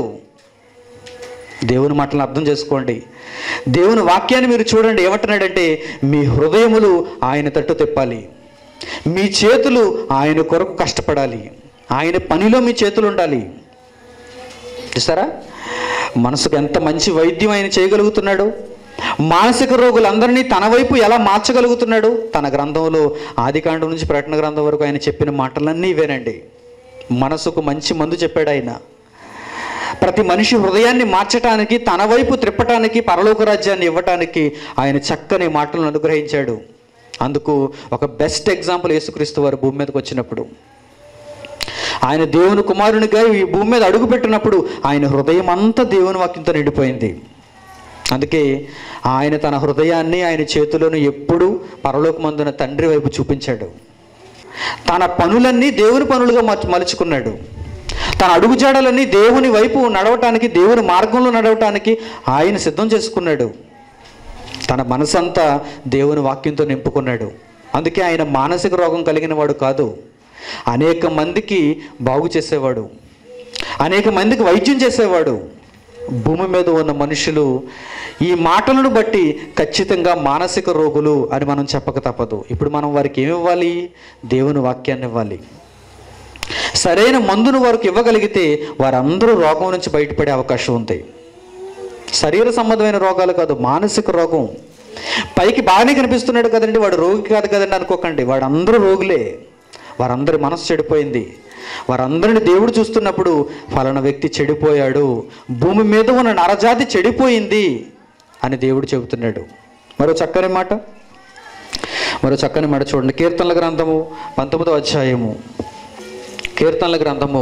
దేవుని మాటలను అర్థం చేసుకోండి దేవుని వాక్యాన్ని మీరు చూడండి ఏమంటున్నాడంటే మీ హృదయములు ఆయన తట్టు తిప్పాలి మీ చేతులు ఆయన కొరకు కష్టపడాలి ఆయన పనిలో మీ చేతులు ఉండాలి చూసారా మనసుకు ఎంత మంచి వైద్యం ఆయన చేయగలుగుతున్నాడు మానసిక రోగులందరినీ తన వైపు ఎలా మార్చగలుగుతున్నాడు తన గ్రంథంలో ఆదికాండం నుంచి ప్రకటన గ్రంథం వరకు ఆయన చెప్పిన మాటలన్నీ ఇవేనండి మనసుకు మంచి మందు చెప్పాడు ఆయన ప్రతి మనిషి హృదయాన్ని మార్చటానికి తన వైపు త్రిప్పటానికి పరలోక రాజ్యాన్ని ఇవ్వటానికి ఆయన చక్కని మాటలను అనుగ్రహించాడు అందుకు ఒక బెస్ట్ ఎగ్జాంపుల్ యేసుక్రీస్తు వారు భూమి మీదకి వచ్చినప్పుడు ఆయన దేవుని కుమారునిగా ఈ భూమి మీద అడుగుపెట్టినప్పుడు ఆయన హృదయం అంతా దేవుని వాక్యంతో నిండిపోయింది అందుకే ఆయన తన హృదయాన్ని ఆయన చేతులను ఎప్పుడూ పరలోకమందున తండ్రి వైపు చూపించాడు తన పనులన్నీ దేవుని పనులుగా మర్చ- మలుచుకున్నాడు తన అడుగుజాడలన్నీ దేవుని వైపు నడవటానికి దేవుని మార్గంలో నడవటానికి ఆయన సిద్ధం చేసుకున్నాడు తన మనసంతా దేవుని వాక్యంతో నింపుకున్నాడు అందుకే ఆయన మానసిక రోగం కలిగిన వాడు కాదు అనేక మందికి బాగు చేసేవాడు అనేక మందికి వైద్యం చేసేవాడు భూమి మీద ఉన్న మనుషులు ఈ మాటలను బట్టి ఖచ్చితంగా మానసిక రోగులు అని మనం చెప్పక తప్పదు ఇప్పుడు మనం వారికి ఏమి ఇవ్వాలి దేవుని వాక్యాన్ని ఇవ్వాలి సరైన మందును వారికి ఇవ్వగలిగితే వారందరూ రోగం నుంచి బయటపడే అవకాశం ఉంది శరీర సంబంధమైన రోగాలు కాదు మానసిక రోగం పైకి బాగానే కనిపిస్తున్నాడు కదండి వాడు రోగి కాదు కదండి అనుకోకండి వాడందరూ రోగులే వారందరి మనసు చెడిపోయింది వారందరిని దేవుడు చూస్తున్నప్పుడు ఫలానా వ్యక్తి చెడిపోయాడు భూమి మీద ఉన్న నరజాతి చెడిపోయింది అని దేవుడు చెబుతున్నాడు మరో చక్కని మాట మరో చక్కని మాట చూడండి కీర్తనల గ్రంథము పంతొమ్మిదో అధ్యాయము కీర్తనల గ్రంథము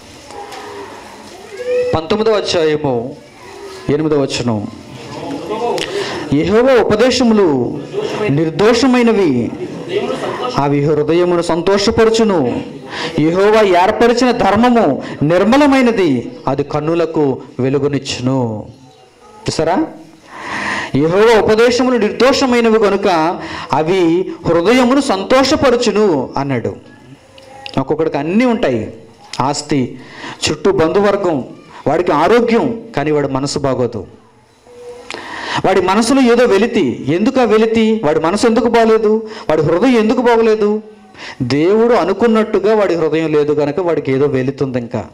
పంతొమ్మిదో అధ్యాయము ఎనిమిదో వచనం యెహోవా ఉపదేశములు నిర్దోషమైనవి దేవుడు సంతోష అవి హృదయమును సంతోషపరచును యెహోవా ఏర్పరిచిన ధర్మము నిర్మలమైనది అది కన్నులకు వెలుగునిచ్చును చూసారా యెహోవా ఉపదేశములు నిర్దోషమైనవి కనుక అవి హృదయమును సంతోషపరచును అన్నాడు ఒక్కొక్కడికి అన్నీ ఉంటాయి ఆస్తి చుట్టూ బంధువర్గం వాడికి ఆరోగ్యం కానీ వాడి మనసు బాగోదు వాడి మనసులో ఏదో వెలితి ఎందుకు ఆ వెలితి వాడి మనసు ఎందుకు బాగలేదు వాడి హృదయం ఎందుకు బాగలేదు దేవుడు అనుకున్నట్టుగా వాడి హృదయం లేదు కనుక వాడికి ఏదో వెళుతుంది ఇంకా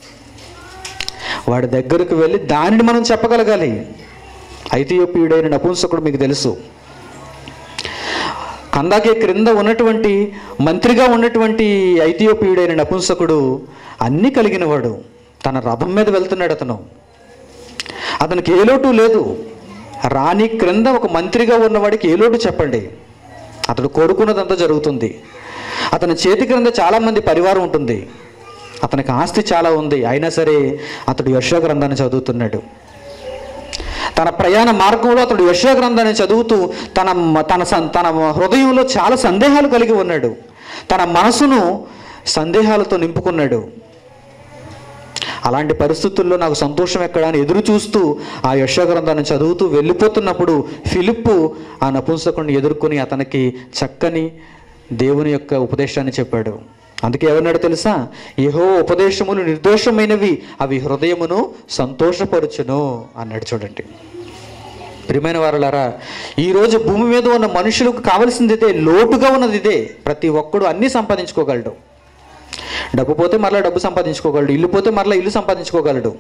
వాడి దగ్గరకు వెళ్ళి దానిని మనం చెప్పగలగాలి ఐథియోపియుడైన నపుంసకుడు మీకు తెలుసు కందాకే క్రింద ఉన్నటువంటి మంత్రిగా ఉన్నటువంటి ఐథియోపియుడైన నపుంసకుడు అన్నీ కలిగినవాడు తన రథం మీద వెళ్తున్నాడు అతను అతనికి ఏ లోటు లేదు రాణి క్రింద ఒక మంత్రిగా ఉన్నవాడికి ఏ లోటు చెప్పండి అతడు కోరుకున్నదంతా జరుగుతుంది అతని చేతి క్రింద చాలామంది పరివారం ఉంటుంది అతనికి ఆస్తి చాలా ఉంది అయినా సరే అతడు యశో గ్రంథాన్ని చదువుతున్నాడు తన ప్రయాణ మార్గంలో అతడు యశో గ్రంథాన్ని చదువుతూ తన తన సం- తన హృదయంలో చాలా సందేహాలు కలిగి ఉన్నాడు తన మనసును సందేహాలతో నింపుకున్నాడు అలాంటి పరిస్థితుల్లో నాకు సంతోషం ఎక్కడ అని ఎదురు చూస్తూ ఆ యశో గ్రంథాన్ని చదువుతూ వెళ్ళిపోతున్నప్పుడు ఫిలిప్పు ఆ నపుంసకుడిని ఎదుర్కొని అతనికి చక్కని దేవుని యొక్క ఉపదేశాన్ని చెప్పాడు అందుకే ఏమన్నాడు తెలుసా యహో ఉపదేశములు నిర్దోషమైనవి అవి హృదయమును సంతోషపరుచును అన్నాడు చూడండి ప్రియమైన వారులారా ఈరోజు భూమి మీద ఉన్న మనుషులకు కావలసింది ఇదే లోటుగా ఉన్నది ఇదే ప్రతి ఒక్కడు అన్నీ సంపాదించుకోగలడు డబ్బు పోతే మరలా డబ్బు సంపాదించుకోగలడు ఇల్లు పోతే మరలా ఇల్లు సంపాదించుకోగలడు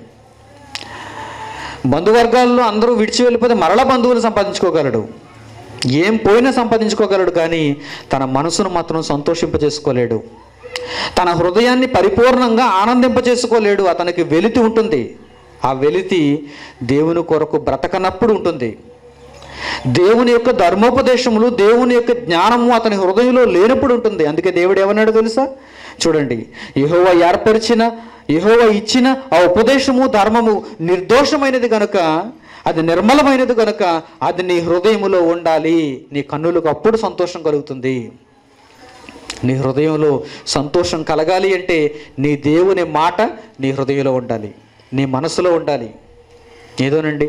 బంధువర్గాల్లో అందరూ విడిచి వెళ్ళిపోతే మరలా బంధువులు సంపాదించుకోగలడు ఏం పోయినా సంపాదించుకోగలడు కానీ తన మనసును మాత్రం సంతోషింపజేసుకోలేడు తన హృదయాన్ని పరిపూర్ణంగా ఆనందింపజేసుకోలేడు అతనికి వెలితి ఉంటుంది ఆ వెలితి దేవుని కొరకు బ్రతకనప్పుడు ఉంటుంది దేవుని యొక్క ధర్మోపదేశములు దేవుని యొక్క జ్ఞానము అతని హృదయంలో లేనప్పుడు ఉంటుంది అందుకే దేవుడు ఏమన్నాడు తెలుసా చూడండి యెహోవా ఏర్పరిచిన యెహోవా ఇచ్చిన ఆ ఉపదేశము ధర్మము నిర్దోషమైనది గనుక అది నిర్మలమైనది గనుక అది నీ హృదయములో ఉండాలి నీ కన్నులకు అప్పుడు సంతోషం కలుగుతుంది నీ హృదయంలో సంతోషం కలగాలి అంటే నీ దేవుని మాట నీ హృదయంలో ఉండాలి నీ మనసులో ఉండాలి ఏదోనండి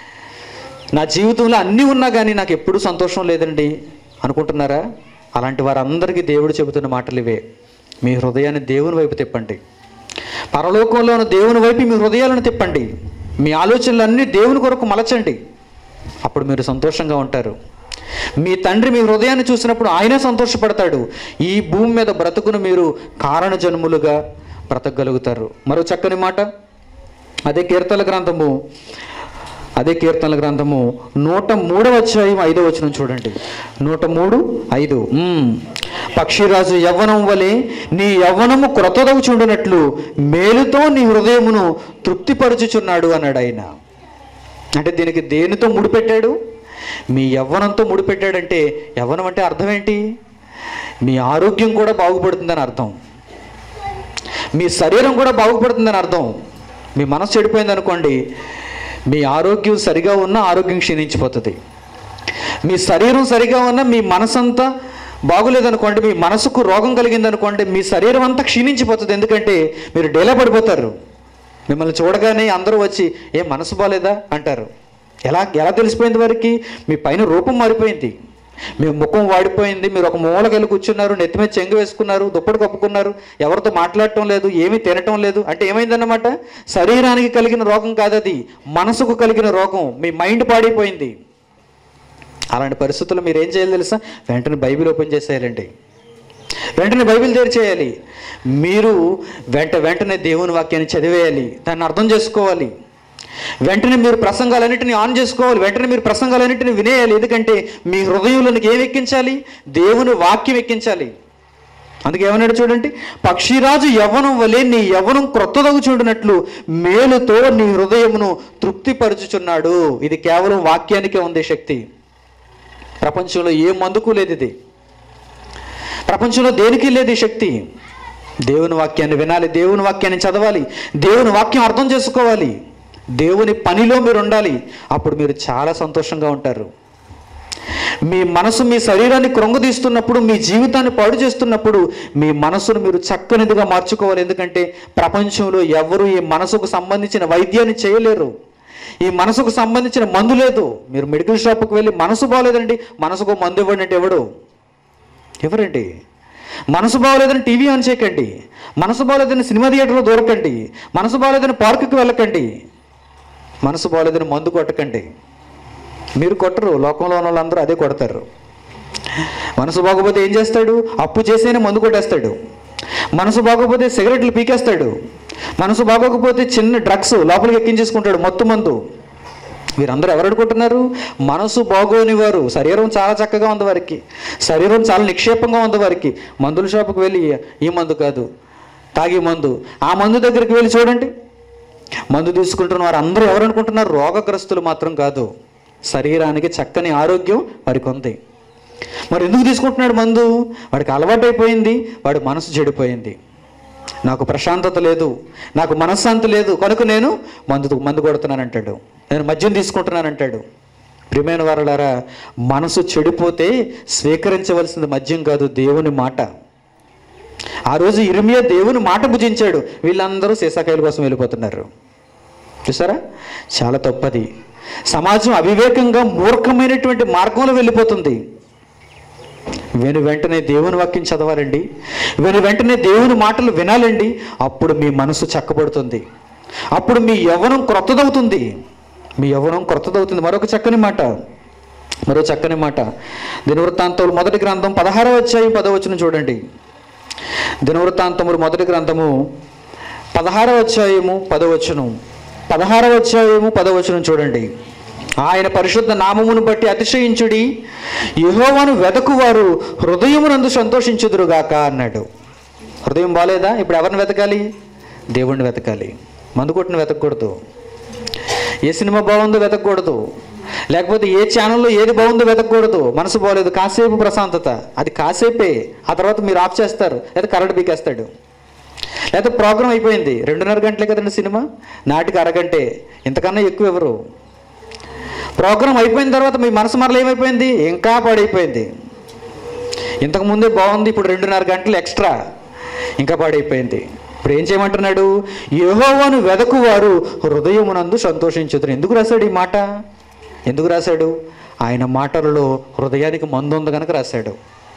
నా జీవితంలో అన్నీ ఉన్నా కానీ నాకు ఎప్పుడూ సంతోషం లేదండి అనుకుంటున్నారా అలాంటి వారందరికీ దేవుడు చెబుతున్న మాటలు ఇవే మీ హృదయాన్ని దేవుని వైపు తిప్పండి పరలోకంలో ఉన్న దేవుని వైపు మీ హృదయాలను తిప్పండి మీ ఆలోచనలన్నీ దేవుని కొరకు మలచండి అప్పుడు మీరు సంతోషంగా ఉంటారు మీ తండ్రి మీ హృదయాన్ని చూసినప్పుడు ఆయనే సంతోషపడతాడు ఈ భూమి మీద బ్రతుకును మీరు కారణ జన్ములుగా బ్రతకగలుగుతారు మరో చక్కని మాట అదే కీర్తన గ్రంథము అదే కీర్తనల గ్రంథము నూట మూడవ అధ్యాయం ఐదో వచనం చూడండి నూట మూడు ఐదు మ్మ్. పక్షిరాజు యవ్వనం వలె నీ యవ్వనము క్రొత్తదవు చూడనట్లు మేలుతో నీ హృదయమును తృప్తిపరచుచున్నాడు అన్నాడు ఆయన అంటే దీనికి దేనితో ముడిపెట్టాడు మీ యవ్వనంతో ముడిపెట్టాడంటే యవ్వనం అంటే అర్థం ఏంటి మీ ఆరోగ్యం కూడా బాగుపడుతుందని అర్థం మీ శరీరం కూడా బాగుపడుతుందని అర్థం మీ మనసు చెడిపోయింది అనుకోండి మీ ఆరోగ్యం సరిగా ఉన్నా ఆరోగ్యం క్షీణించిపోతుంది మీ శరీరం సరిగా ఉన్నా మీ మనసంతా బాగులేదనుకోండి మీ మనసుకు రోగం కలిగిందనుకోండి మీ శరీరం అంతా క్షీణించిపోతుంది ఎందుకంటే మీరు డేలా పడిపోతారు మిమ్మల్ని చూడగానే అందరూ వచ్చి ఏ మనసు బాగాలేదా అంటారు ఎలా ఎలా తెలిసిపోయింది వారికి మీ పైన రూపం మారిపోయింది మీ ముఖం వాడిపోయింది మీరు ఒక మూలకెళ్ళి కూర్చున్నారు నెత్తి మీద చెంగు వేసుకున్నారు దుప్పటి కప్పుకున్నారు ఎవరితో మాట్లాడటం లేదు ఏమీ తినటం లేదు అంటే ఏమైందన్నమాట శరీరానికి కలిగిన రోగం కాదది మనసుకు కలిగిన రోగం మీ మైండ్ పాడైపోయింది అలాంటి పరిస్థితుల్లో మీరు ఏం చేయాలి తెలుసా వెంటనే బైబిల్ ఓపెన్ చేసేయాలండి వెంటనే బైబిల్ తెరిచేయాలి మీరు వెంట వెంటనే దేవుని వాక్యాన్ని చదివేయాలి దాన్ని అర్థం చేసుకోవాలి వెంటనే మీరు ప్రసంగాలన్నింటినీ ఆన్ చేసుకోవాలి వెంటనే మీరు ప్రసంగాలన్నింటినీ వినేయాలి ఎందుకంటే మీ హృదయంలోనికి ఏం ఎక్కించాలి దేవుని వాక్యం ఎక్కించాలి అందుకే ఏమన్నాడు చూడండి పక్షిరాజు యవ్వనం వలె నీ యవ్వనం క్రొత్తదగు చూడనట్లు మేలుతో నీ హృదయమును తృప్తిపరచుచున్నాడు ఇది కేవలం వాక్యానికే ఉంది శక్తి ప్రపంచంలో ఏ మందుకు లేదు ఇది ప్రపంచంలో దేనికి లేదు ఈ శక్తి దేవుని వాక్యాన్ని వినాలి దేవుని వాక్యాన్ని చదవాలి దేవుని వాక్యం అర్థం చేసుకోవాలి దేవుని పనిలో మీరు ఉండాలి అప్పుడు మీరు చాలా సంతోషంగా ఉంటారు మీ మనసు మీ శరీరాన్ని కృంగదీస్తున్నప్పుడు మీ జీవితాన్ని పాడు చేస్తున్నప్పుడు మీ మనసును మీరు చక్కనిదిగా మార్చుకోవాలి ఎందుకంటే ప్రపంచంలో ఎవరు ఈ మనసుకు సంబంధించిన వైద్యాన్ని చేయలేరు ఈ మనసుకు సంబంధించిన మందు లేదు మీరు మెడికల్ షాప్కి వెళ్ళి మనసు బాగోలేదండి మనసుకు మందు ఇవ్వండి అంటే ఎవడు ఎవరండి మనసు బాగోలేదని టీవీ ఆన్ చేయకండి మనసు బాగోలేదని సినిమా థియేటర్లో దూరకండి మనసు బాగోలేదని పార్కుకి వెళ్ళకండి మనసు బాగోలేదని మందు కొట్టకండి మీరు కొట్టరు లోకంలో ఉన్న వాళ్ళందరూ అదే కొడతారు మనసు బాగోపోతే ఏం చేస్తాడు అప్పు చేసేనే మందు కొట్టేస్తాడు మనసు బాగోపోతే సిగరెట్లు పీకేస్తాడు మనసు బాగోకపోతే చిన్న డ్రగ్స్ లోపలికి ఎక్కించేసుకుంటాడు మొత్తం మందు వీరందరూ ఎవరు అనుకుంటున్నారు మనసు బాగోని వారు శరీరం చాలా చక్కగా ఉంది వారికి శరీరం చాలా నిక్షేపంగా ఉంది వారికి మందుల షాపుకి వెళ్ళి ఈ మందు కాదు తాగి మందు ఆ మందు దగ్గరికి వెళ్ళి చూడండి మందు తీసుకుంటున్న వారు అందరూ ఎవరు అనుకుంటున్నారు రోగగ్రస్తులు మాత్రం కాదు శరీరానికి చక్కని ఆరోగ్యం వారికి ఉంది మరి ఎందుకు తీసుకుంటున్నాడు మందు వాడికి అలవాటైపోయింది వాడి మనసు చెడిపోయింది నాకు ప్రశాంతత లేదు నాకు మనశ్శాంతి లేదు కనుక నేను మందు మందు కొడుతున్నాను అంటాడు నేను మద్యం తీసుకుంటున్నాను అంటాడు ప్రియమైన వారలారా మనసు చెడిపోతే స్వీకరించవలసింది మద్యం కాదు దేవుని మాట ఆ రోజు ఇరిమియా దేవుని మాట భుజించాడు వీళ్ళందరూ సీసాకాయల కోసం వెళ్ళిపోతున్నారు చూసారా చాలా తప్పది సమాజం అవివేకంగా మూర్ఖమైనటువంటి మార్గంలో వెళ్ళిపోతుంది వెను వెంటనే దేవుని వాక్యం చదవాలండి వెను వెంటనే దేవుని మాటలు వినాలండి అప్పుడు మీ మనసు చక్కబడుతుంది అప్పుడు మీ యవ్వనం క్రొత్తదవుతుంది మీ యవ్వనం క్రొత్తదవుతుంది మరొక చక్కని మాట మరో చక్కని మాట దినవృత్తాంతములు మొదటి గ్రంథం పదహారవ అధ్యాయం పదవచనం చూడండి దినవృత్తాంతములు మొదటి గ్రంథము పదహారవ అధ్యాయము పదవచనం పదహారవ అధ్యాయము పదవచనం చూడండి ఆయన పరిశుద్ధ నామమును బట్టి అతిశయించుడి యెహోవాను వెదకువారు హృదయమునందు సంతోషించుదురుగాక అన్నాడు హృదయం బాలేదా ఇప్పుడు ఎవరిని వెతకాలి దేవుణ్ణి వెతకాలి మందు కొట్టిన వెతకూడదు ఏ సినిమా బాగుందో వెతకూడదు లేకపోతే ఏ ఛానల్లో ఏది బాగుందో వెతకూడదు మనసు బాగలేదు కాసేపు ప్రశాంతత అది కాసేపే ఆ తర్వాత మీరు ఆఫ్ చేస్తారు లేదా కరెంట్ పీకేస్తాడు లేకపోతే ప్రోగ్రామ్ అయిపోయింది రెండున్నర గంటలే కదండి సినిమా నాటికి అరగంటే ఇంతకన్నా ఎక్కువ ఎవరు ప్రోగ్రామ్ అయిపోయిన తర్వాత మీ మనసు మరల ఏమైపోయింది ఇంకా పాడైపోయింది ఇంతకు ముందే బాగుంది ఇప్పుడు రెండున్నర గంటలు ఎక్స్ట్రా ఇంకా పాడైపోయింది ఇప్పుడు ఏం చేయమంటున్నాడు యెహోవాను వెదకువారు హృదయమునందు సంతోషించుతారు ఎందుకు రాశాడు ఈ మాట ఎందుకు రాశాడు ఆయన మాటలలో హృదయానికి మందు ఉంది కనుక రాశాడు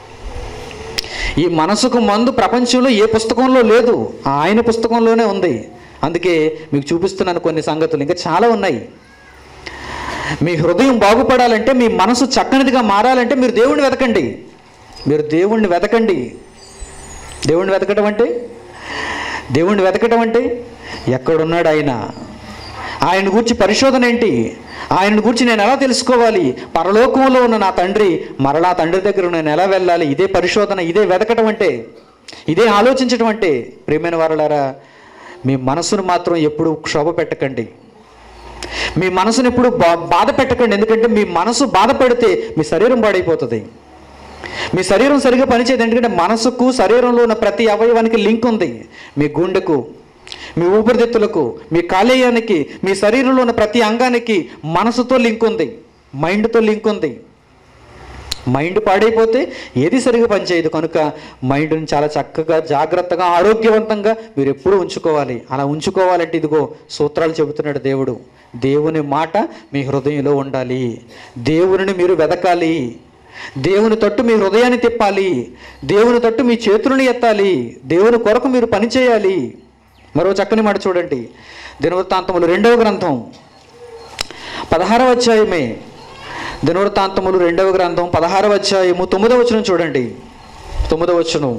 ఈ మనసుకు మందు ప్రపంచంలో ఏ పుస్తకంలో లేదు ఆయన పుస్తకంలోనే ఉంది అందుకే మీకు చూపిస్తున్నాను కొన్ని సంగతులు ఇంకా చాలా ఉన్నాయి మీ హృదయం బాగుపడాలంటే మీ మనసు చక్కనిదిగా మారాలంటే మీరు దేవుణ్ణి వెతకండి మీరు దేవుణ్ణి వెతకండి దేవుణ్ణి వెతకడం అంటే దేవుణ్ణి వెతకడం అంటే ఎక్కడున్నాడు ఆయన ఆయన గురించి పరిశోధన ఏంటి ఆయన గురించి నేను ఎలా తెలుసుకోవాలి పరలోకంలో ఉన్న నా తండ్రి మరలా తండ్రి దగ్గర నేను ఎలా వెళ్ళాలి ఇదే పరిశోధన ఇదే వెతకడం అంటే ఇదే ఆలోచించడం అంటే ప్రియమైన వారలారా మీ మనసును మాత్రం ఎప్పుడు క్షోభ పెట్టకండి మీ మనసును ఎప్పుడు బా బాధ పెట్టకండి ఎందుకంటే మీ మనసు బాధపడితే మీ శరీరం పాడైపోతుంది మీ శరీరం సరిగా పనిచేయదు ఎందుకంటే మనసుకు శరీరంలో ఉన్న ప్రతి అవయవానికి లింక్ ఉంది మీ గుండెకు మీ ఊపిరితిత్తులకు మీ కాలేయానికి మీ శరీరంలో ఉన్న ప్రతి అంగానికి మనసుతో లింక్ ఉంది మైండ్తో లింక్ ఉంది మైండ్ పాడైపోతే ఏది సరిగా పనిచేయదు కనుక మైండ్ని చాలా చక్కగా జాగ్రత్తగా ఆరోగ్యవంతంగా మీరు ఎప్పుడూ ఉంచుకోవాలి అలా ఉంచుకోవాలంటే ఇదిగో సూత్రాలు చెబుతున్నాడు దేవుడు దేవుని మాట మీ హృదయంలో ఉండాలి దేవుని మీరు వెదకాలి దేవుని తట్టు మీ హృదయాన్ని తిప్పాలి దేవుని తట్టు మీ చేతులను ఎత్తాలి దేవుని కొరకు మీరు పని చేయాలి మరో చక్కని మాట చూడండి దినవృత్తాంతములు రెండవ గ్రంథం పదహారవ అధ్యాయమే దినవృత్తాంతములు రెండవ గ్రంథం పదహారవ అధ్యాయము తొమ్మిదవ వచనం చూడండి తొమ్మిదవ వచనం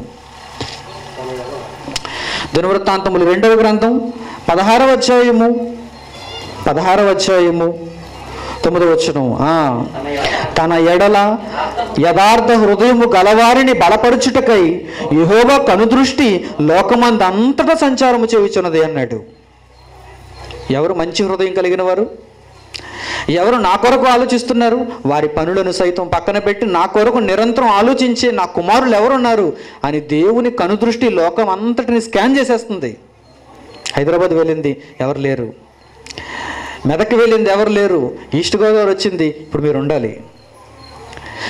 దినవృత్తాంతములు రెండవ గ్రంథం పదహారవ అధ్యాయము పదహారవ అధ్యాయము తొమ్మిదవ వచనం ఆ, తన ఎడల యథార్థ హృదయము గలవారిని బలపరుచుటకై యెహోవా కనుదృష్టి లోకమందంతటా సంచారము చేయుచున్నది అన్నాడు ఎవరు మంచి హృదయం కలిగిన వారు ఎవరు నా కొరకు ఆలోచిస్తున్నారు వారి పనులను సైతం పక్కన పెట్టి నా కొరకు నిరంతరం ఆలోచించే నా కుమారులు ఎవరున్నారు అని దేవుని కనుదృష్టి లోకం అంతటిని స్కాన్ చేసేస్తుంది హైదరాబాద్ వెళ్ళింది ఎవరు లేరు మెదక్ వెళ్ళింది ఎవరు లేరు ఈస్ట్ గోదావరి వచ్చింది ఇప్పుడు మీరు ఉండాలి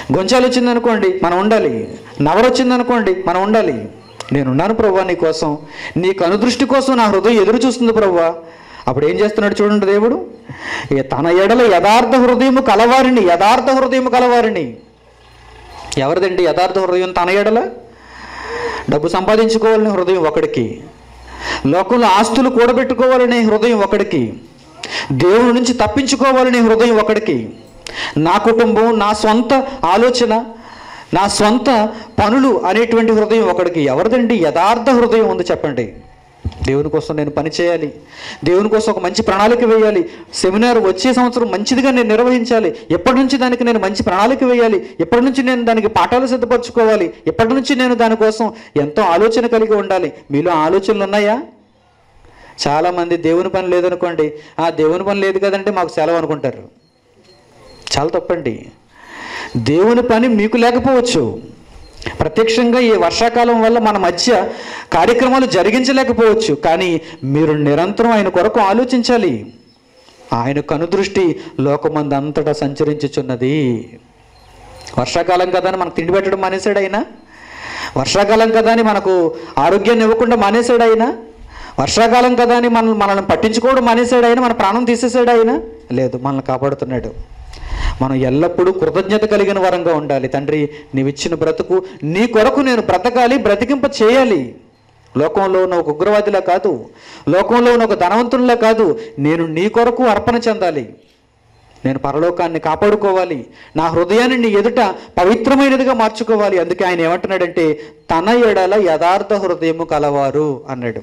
గొంచాలు వచ్చిందనుకోండి మనం ఉండాలి నవరు వచ్చిందనుకోండి మనం ఉండాలి నేనున్నాను ప్రభా నీ కోసం నీ కనుదృష్టి కోసం నా హృదయం ఎదురు చూస్తుంది ప్రభా అప్పుడు ఏం చేస్తున్నాడు చూడండి దేవుడు ఏ తన ఎడల యథార్థ హృదయము కలవారిని యథార్థ హృదయము కలవారిని ఎవరిదండి యథార్థ హృదయం తన ఎడల డబ్బు సంపాదించుకోవాలని హృదయం ఒకడికి లోకంలో ఆస్తులు కూడబెట్టుకోవాలనే హృదయం ఒకడికి దేవుని నుంచి తప్పించుకోవాలనే హృదయం ఒకడికి నా కుటుంబం నా సొంత ఆలోచన నా సొంత పనులు అనేటువంటి హృదయం ఒకడికి ఎవరిదండి యథార్థ హృదయం ఉంది చెప్పండి దేవుని కోసం నేను పని చేయాలి దేవుని కోసం ఒక మంచి ప్రణాళిక వేయాలి సెమినార్ వచ్చే సంవత్సరం మంచిదిగా నేను నిర్వహించాలి ఎప్పటి నుంచి దానికి నేను మంచి ప్రణాళిక వేయాలి ఎప్పటి నుంచి నేను దానికి పాఠాలు సిద్ధపరచుకోవాలి ఎప్పటి నుంచి నేను దానికోసం ఎంతో ఆలోచన కలిగి ఉండాలి మీలో ఆలోచనలు ఉన్నాయా చాలామంది దేవుని పని లేదనుకోండి ఆ దేవుని పని లేదు కదంటే మాకు సెలవు అనుకుంటారు చాలా తప్పండి దేవుని పని మీకు లేకపోవచ్చు ప్రత్యక్షంగా ఈ వర్షాకాలం వల్ల మన మధ్య కార్యక్రమాలు జరిగించలేకపోవచ్చు కానీ మీరు నిరంతరం ఆయన కొరకు ఆలోచించాలి ఆయన కనుదృష్టి లోకమందంతటా సంచరించుచున్నది వర్షాకాలం కదా అని మనకు తిండి పెట్టడం మానేశాడు ఆయన వర్షాకాలం కదా అని మనకు ఆరోగ్యాన్ని ఇవ్వకుండా మానేశాడు ఆయన వర్షాకాలం కదా అని మనం మనల్ని పట్టించుకోవడం మానేశాడు ఆయన మన ప్రాణం తీసేసాడు ఆయన లేదు మనల్ని కాపాడుతున్నాడు మనం ఎల్లప్పుడూ కృతజ్ఞత కలిగిన వరంగా ఉండాలి తండ్రి నీవిచ్చిన బ్రతుకు నీ కొరకు నేను బ్రతకాలి బ్రతికింప చేయాలి లోకంలో ఉన్న ఒక ఉగ్రవాదిలా కాదు లోకంలో ఉన్న ఒక ధనవంతునిలా కాదు నేను నీ కొరకు అర్పణ చెందాలి నేను పరలోకాన్ని కాపాడుకోవాలి నా హృదయాన్ని నీ ఎదుట పవిత్రమైనదిగా మార్చుకోవాలి అందుకే ఆయన ఏమంటున్నాడంటే తన ఎడల యథార్థ హృదయము కలవారు అన్నాడు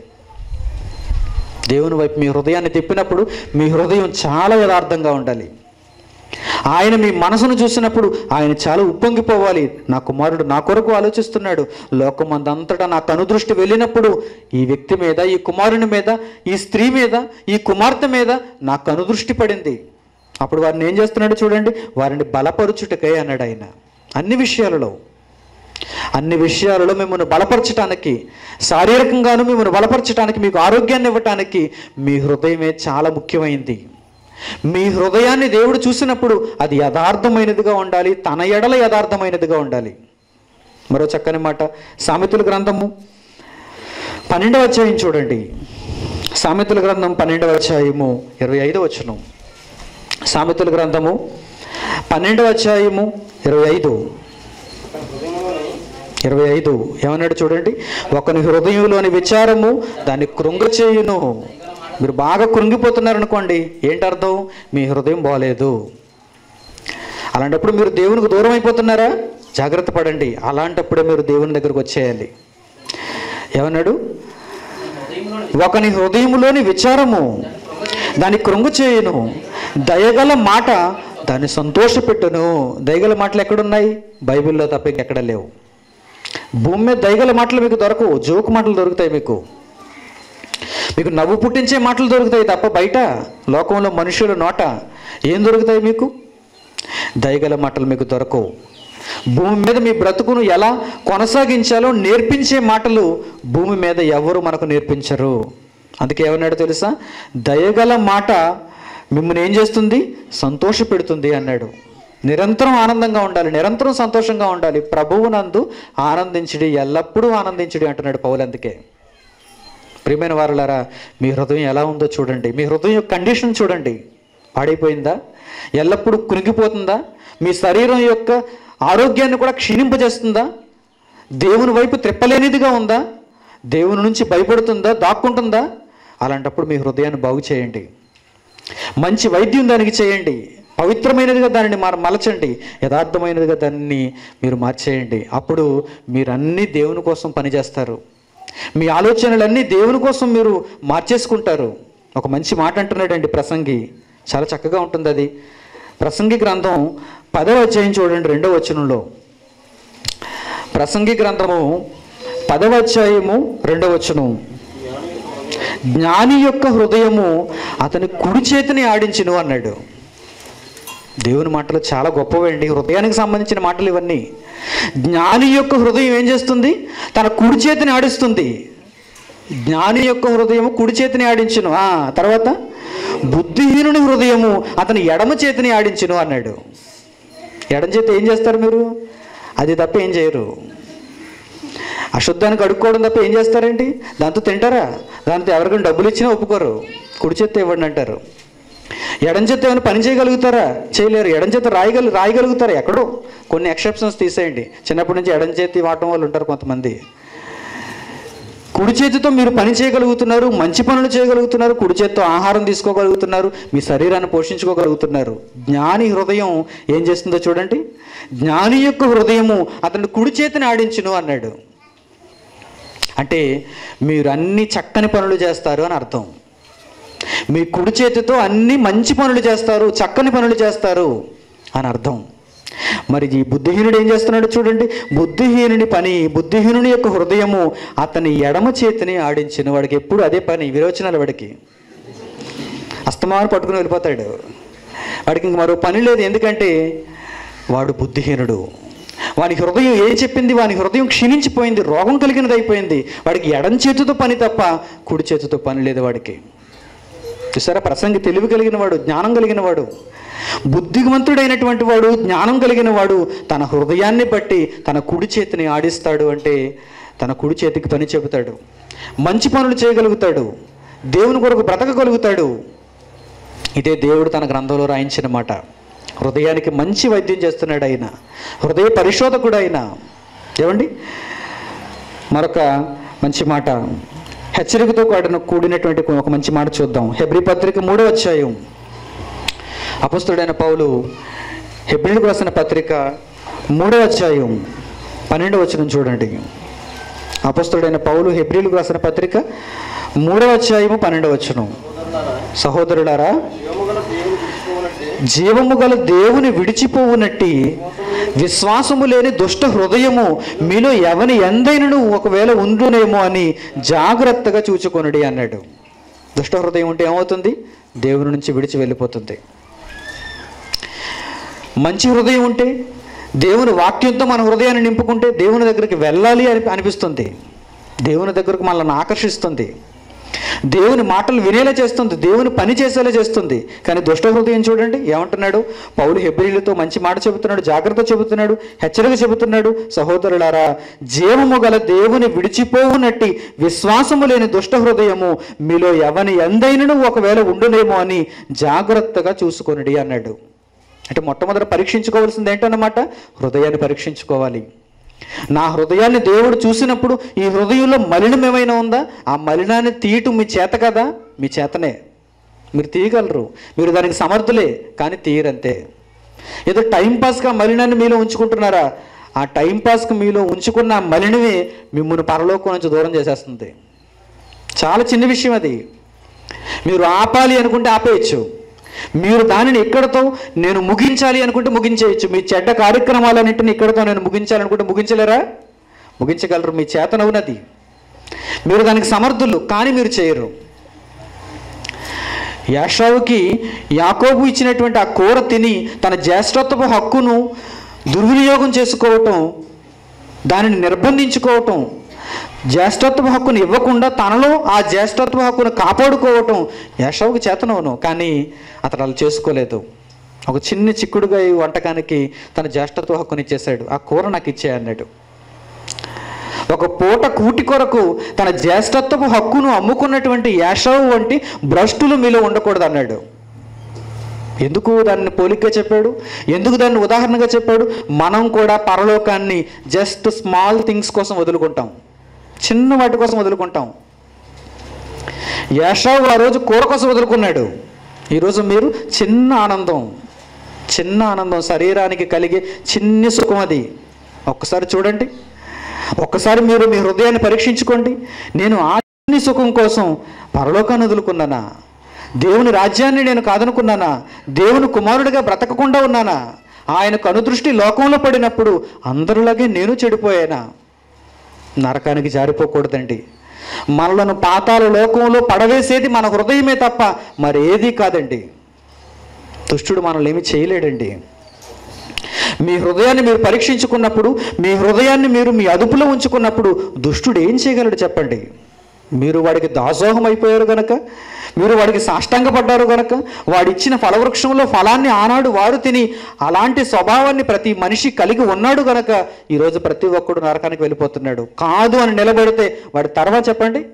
దేవుని వైపు మీ హృదయాన్ని తిప్పినప్పుడు మీ హృదయం చాలా యథార్థంగా ఉండాలి ఆయన మీ మనసును చూసినప్పుడు ఆయన చాలా ఉప్పొంగిపోవాలి నా కుమారుడు నా కొరకు ఆలోచిస్తున్నాడు లోకమందంతటా నా కనుదృష్టి వెళ్ళినప్పుడు ఈ వ్యక్తి మీద ఈ కుమారుని మీద ఈ స్త్రీ మీద ఈ కుమార్తె మీద నా కనుదృష్టి పడింది అప్పుడు వారిని ఏం చేస్తున్నాడు చూడండి వారిని బలపరుచుటకై అన్నాడు ఆయన అన్ని విషయాలలో అన్ని విషయాలలో మిమ్మల్ని బలపరచటానికి శారీరకంగాను మిమ్మల్ని బలపరచటానికి మీకు ఆరోగ్యాన్ని ఇవ్వటానికి మీ హృదయమే చాలా ముఖ్యమైంది మీ హృదయాన్ని దేవుడు చూసినప్పుడు అది యథార్థమైనదిగా ఉండాలి తన ఎడల యథార్థమైనదిగా ఉండాలి మరో చక్కని మాట సామెతల గ్రంథము పన్నెండవ అధ్యాయం చూడండి సామెతల గ్రంథం పన్నెండవ అధ్యాయము ఇరవై ఐదవ వచనం సామెతల గ్రంథము పన్నెండవ అధ్యాయము ఇరవై ఐదు ఇరవై ఐదు ఏమన్నాడు చూడండి ఒకని హృదయంలోని విచారము దాన్ని కృంగ చేయును మీరు బాగా కృంగిపోతున్నారు అనుకోండి ఏంటి అర్థం మీ హృదయం బాగలేదు అలాంటప్పుడు మీరు దేవునికి దూరం అయిపోతున్నారా జాగ్రత్త పడండి అలాంటప్పుడే మీరు దేవుని దగ్గరకు వచ్చేయాలి ఏమన్నాడు ఒకని హృదయములోని విచారము దాన్ని కృంగు చేయును దయగల మాట దాన్ని సంతోషపెట్టును దయగల మాటలు ఎక్కడున్నాయి బైబిల్లో తప్ప ఇంకెక్కడ లేవు భూమి మీద దయగల మాటలు మీకు దొరకవు జోకు మాటలు దొరుకుతాయి మీకు మీకు నవ్వు పుట్టించే మాటలు దొరుకుతాయి తప్ప బయట లోకంలో మనుషుల నోట ఏం దొరుకుతాయి మీకు దయగల మాటలు మీకు దొరకవు భూమి మీద మీ బ్రతుకును ఎలా కొనసాగించాలో నేర్పించే మాటలు భూమి మీద ఎవరు మనకు నేర్పించరు అందుకే ఏమన్నాడు తెలుసా దయగల మాట మిమ్మల్ని ఏం చేస్తుంది సంతోష పెడుతుంది అన్నాడు నిరంతరం ఆనందంగా ఉండాలి నిరంతరం సంతోషంగా ఉండాలి ప్రభువునందు ఆనందించడి ఎల్లప్పుడూ ఆనందించడి అంటున్నాడు పౌలు అందుకే ప్రియమైన వారులారా మీ హృదయం ఎలా ఉందో చూడండి మీ హృదయం యొక్క కండిషన్ చూడండి పాడైపోయిందా ఎల్లప్పుడూ కునిగిపోతుందా మీ శరీరం యొక్క ఆరోగ్యాన్ని కూడా క్షీణింపజేస్తుందా దేవుని వైపు త్రిప్పలేనిదిగా ఉందా దేవుని నుంచి భయపడుతుందా దాక్కుంటుందా అలాంటప్పుడు మీ హృదయాన్ని బాగు చేయండి మంచి వైద్యం దానికి చేయండి పవిత్రమైనదిగా దానిని మార మలచండి యథార్థమైనదిగా దాన్ని మీరు మార్చేయండి అప్పుడు మీరు అన్నీ దేవుని కోసం పనిచేస్తారు మీ ఆలోచనలన్నీ దేవుని కోసం మీరు మార్చేసుకుంటారు ఒక మంచి మాట అంటున్నాడండి ప్రసంగి చాలా చక్కగా ఉంటుంది అది ప్రసంగి గ్రంథం పదవ అధ్యాయం చూడండి రెండవ వచనంలో ప్రసంగి గ్రంథము పదవ అధ్యాయము రెండవ వచనం జ్ఞాని యొక్క హృదయము అతని కుడి చేతిని ఆడించును అన్నాడు దేవుని మాటలు చాలా గొప్పవండి హృదయానికి సంబంధించిన మాటలు ఇవన్నీ జ్ఞాని యొక్క హృదయం ఏం చేస్తుంది తన కుడి చేతిని ఆడిస్తుంది జ్ఞాని యొక్క హృదయము కుడి చేతిని ఆడించును ఆ తర్వాత బుద్ధిహీనుని హృదయము అతని ఎడమ చేతిని ఆడించును అన్నాడు ఎడం చేతి ఏం చేస్తారు మీరు అది తప్ప ఏం చేయరు అశుద్ధానికి అడుక్కోవడం తప్ప ఏం చేస్తారేంటి దాంతో తింటారా దాంతో ఎవరికైనా డబ్బులు ఇచ్చినా ఒప్పుకోరు కుడి చేత్తో ఇవ్వండి అంటారు ఎడం చేత్తో ఏమైనా పని చేయగలుగుతారా చేయలేరు ఎడం చేత రాయగల రాయగలుగుతారా ఎక్కడో కొన్ని ఎక్సెప్షన్స్ తీసేయండి చిన్నప్పటి నుంచి ఎడం చేతి వాడటం వాళ్ళు ఉంటారు కొంతమంది కుడి చేతితో మీరు పని చేయగలుగుతున్నారు మంచి పనులు చేయగలుగుతున్నారు కుడి చేతితో ఆహారం తీసుకోగలుగుతున్నారు మీ శరీరాన్ని పోషించుకోగలుగుతున్నారు జ్ఞాని హృదయం ఏం చేస్తుందో చూడండి జ్ఞాని యొక్క హృదయము అతని కుడి చేతిని ఆడించును అన్నాడు అంటే మీరు అన్ని చక్కని పనులు చేస్తారు అని అర్థం మీ కుడి చేతితో అన్ని మంచి పనులు చేస్తారు చక్కని పనులు చేస్తారు అని అర్థం మరి ఈ బుద్ధిహీనుడు ఏం చేస్తున్నాడు చూడండి బుద్ధిహీనుని పని బుద్ధిహీనుని యొక్క హృదయము అతని ఎడమ చేతిని ఆడించిన వాడికి ఎప్పుడు అదే పని విరోచనాలు వాడికి అస్తమానం పట్టుకుని వెళ్ళిపోతాడు వాడికి ఇంక మరో పని లేదు ఎందుకంటే వాడు బుద్ధిహీనుడు వాని హృదయం ఏం చెప్పింది వాని హృదయం క్షీణించిపోయింది రోగం కలిగినది అయిపోయింది వాడికి ఎడం చేతితో పని తప్ప కుడి చేతితో పని లేదు వాడికి చూసారా ప్రసంగి తెలివి కలిగిన వాడు జ్ఞానం కలిగిన వాడు బుద్ధిమంతుడైనటువంటి వాడు జ్ఞానం కలిగిన వాడు తన హృదయాన్ని బట్టి తన కుడి చేతిని ఆడిస్తాడు అంటే తన కుడి చేతికి పని చెబుతాడు మంచి పనులు చేయగలుగుతాడు దేవుని కొరకు బ్రతకగలుగుతాడు ఇదే దేవుడు తన గ్రంథంలో రాయించిన మాట హృదయానికి మంచి వైద్యం చేస్తున్నాడు ఆయన హృదయ పరిశోధకుడు ఆయన ఏమండి మరొక మంచి మాట హెచ్చరికతో కూడిన కూడినటువంటి ఒక మంచి మాట చూద్దాం హెబ్రి పత్రిక మూడో అధ్యాయం అపస్తుడైన పౌలు హెబ్రిలకు రాసిన పత్రిక మూడో అధ్యాయం పన్నెండవ వచనం చూడండి అపస్తుడైన పౌలు హెబ్రిలకు రాసిన పత్రిక మూడవ అధ్యాయము పన్నెండవ వచనం సహోదరులారా జీవము గల దేవుని విడిచిపోవునట్టి విశ్వాసము లేని దుష్ట హృదయము మీలో ఎవని ఎందైనను ఒకవేళ ఉండునేమో అని జాగ్రత్తగా చూచుకొనుడి అన్నాడు దుష్ట హృదయం ఉంటే ఏమవుతుంది దేవుని నుంచి విడిచి వెళ్ళిపోతుంది మంచి హృదయం ఉంటే దేవుని వాక్యంతో మన హృదయాన్ని నింపుకుంటే దేవుని దగ్గరికి వెళ్ళాలి అని అనిపిస్తుంది దేవుని దగ్గరకు మనల్ని ఆకర్షిస్తుంది దేవుని మాటలు వినేలా చేస్తుంది దేవుని పని చేసేలా చేస్తుంది కానీ దుష్ట హృదయం చూడండి ఏమంటున్నాడు పౌలు హెబ్రిలతో మంచి మాట చెబుతున్నాడు జాగ్రత్త చెబుతున్నాడు హెచ్చరిక చెబుతున్నాడు సహోదరులారా జీవము గల దేవుని విడిచిపోవునట్టి విశ్వాసము లేని దుష్ట హృదయము మీలో ఎవని ఎందైనను ఒకవేళ ఉండునేమో అని జాగ్రత్తగా చూసుకొనిడి అన్నాడు అంటే మొట్టమొదట పరీక్షించుకోవాల్సింది ఏంటన్నమాట హృదయాన్ని పరీక్షించుకోవాలి నా హృదయాన్ని దేవుడు చూసినప్పుడు ఈ హృదయంలో మలినం ఏమైనా ఉందా ఆ మలినాన్ని తీయటం మీ చేత కదా మీ చేతనే మీరు తీయగలరు మీరు దానికి సమర్థులే కానీ తీయరంతే ఏదో టైంపాస్గా మలినాన్ని మీలో ఉంచుకుంటున్నారా ఆ టైంపాస్కి మీలో ఉంచుకున్న ఆ మలినమే మిమ్మల్ని పరలోకం నుంచి దూరం చేసేస్తుంది చాలా చిన్న విషయం అది మీరు ఆపాలి అనుకుంటే ఆపేయచ్చు మీరు దానిని ఇక్కడతో నేను ముగించాలి అనుకుంటే ముగించేయచ్చు మీ చెడ్డ కార్యక్రమాలన్నింటినీ ఇక్కడతో నేను ముగించాలనుకుంటే ముగించలేరా ముగించగలరు మీ చేతనవునది మీరు దానికి సమర్థులు కానీ మీరు చేయరు యాషావుకి యాకోబు ఇచ్చినటువంటి ఆ కూర తిని తన జ్యేష్ఠత్వపు హక్కును దుర్వినియోగం చేసుకోవటం దానిని నిర్బంధించుకోవటం జ్యేష్ఠత్వ హక్కును ఇవ్వకుండా తనలో ఆ జ్యేష్ఠత్వ హక్కును కాపాడుకోవటం యాషావుకి చేతనవును కానీ అతడు అలా చేసుకోలేదు ఒక చిన్న చిక్కుడుగా ఈ వంటకానికి తన జ్యేష్ఠత్వ హక్కుని ఇచ్చేశాడు ఆ కూర నాకు ఇచ్చే అన్నాడు ఒక పూట కూటి కొరకు తన జ్యేష్ఠత్వపు హక్కును అమ్ముకున్నటువంటి యాషావు వంటి భ్రష్టులు మీలో ఉండకూడదు అన్నాడు ఎందుకు దాన్ని పోలికగా చెప్పాడు ఎందుకు దాన్ని ఉదాహరణగా చెప్పాడు మనం కూడా పరలోకాన్ని జస్ట్ స్మాల్ థింగ్స్ కోసం వదులుకుంటాం చిన్న వాటి కోసం వదులుకుంటాం యాషావు ఆ రోజు కూర కోసం వదులుకున్నాడు ఈరోజు మీరు చిన్న ఆనందం చిన్న ఆనందం శరీరానికి కలిగే చిన్న సుఖం అది ఒక్కసారి చూడండి ఒక్కసారి మీరు మీ హృదయాన్ని పరీక్షించుకోండి నేను ఆ చిన్ని సుఖం కోసం పరలోకాన్ని వదులుకున్నానా దేవుని రాజ్యాన్ని నేను కాదనుకున్నానా దేవుని కుమారుడిగా బ్రతకకుండా ఉన్నానా ఆయన కనుదృష్టి లోకంలో పడినప్పుడు అందరిలాగే నేను చెడిపోయానా నరకానికి జారిపోకూడదండి మనలను పాతాల లోకంలో పడవేసేది మన హృదయమే తప్ప మరేది కాదండి దుష్టుడు మనల్ని ఏమి చేయలేడండి మీ హృదయాన్ని మీరు పరీక్షించుకున్నప్పుడు మీ హృదయాన్ని మీరు మీ అదుపులో ఉంచుకున్నప్పుడు దుష్టుడు ఏం చేయగలడు చెప్పండి మీరు వాడికి దాసోహం అయిపోయారు గనక మీరు వాడికి సాష్టాంగపడ్డారు గనక వాడిచ్చిన ఫలవృక్షంలో ఫలాన్ని ఆనాడు వారు తిని అలాంటి స్వభావాన్ని ప్రతి మనిషి కలిగి ఉన్నాడు గనక ఈరోజు ప్రతి ఒక్కడు నరకానికి వెళ్ళిపోతున్నాడు కాదు అని నిలబెడితే వాడి తర్వాత చెప్పండి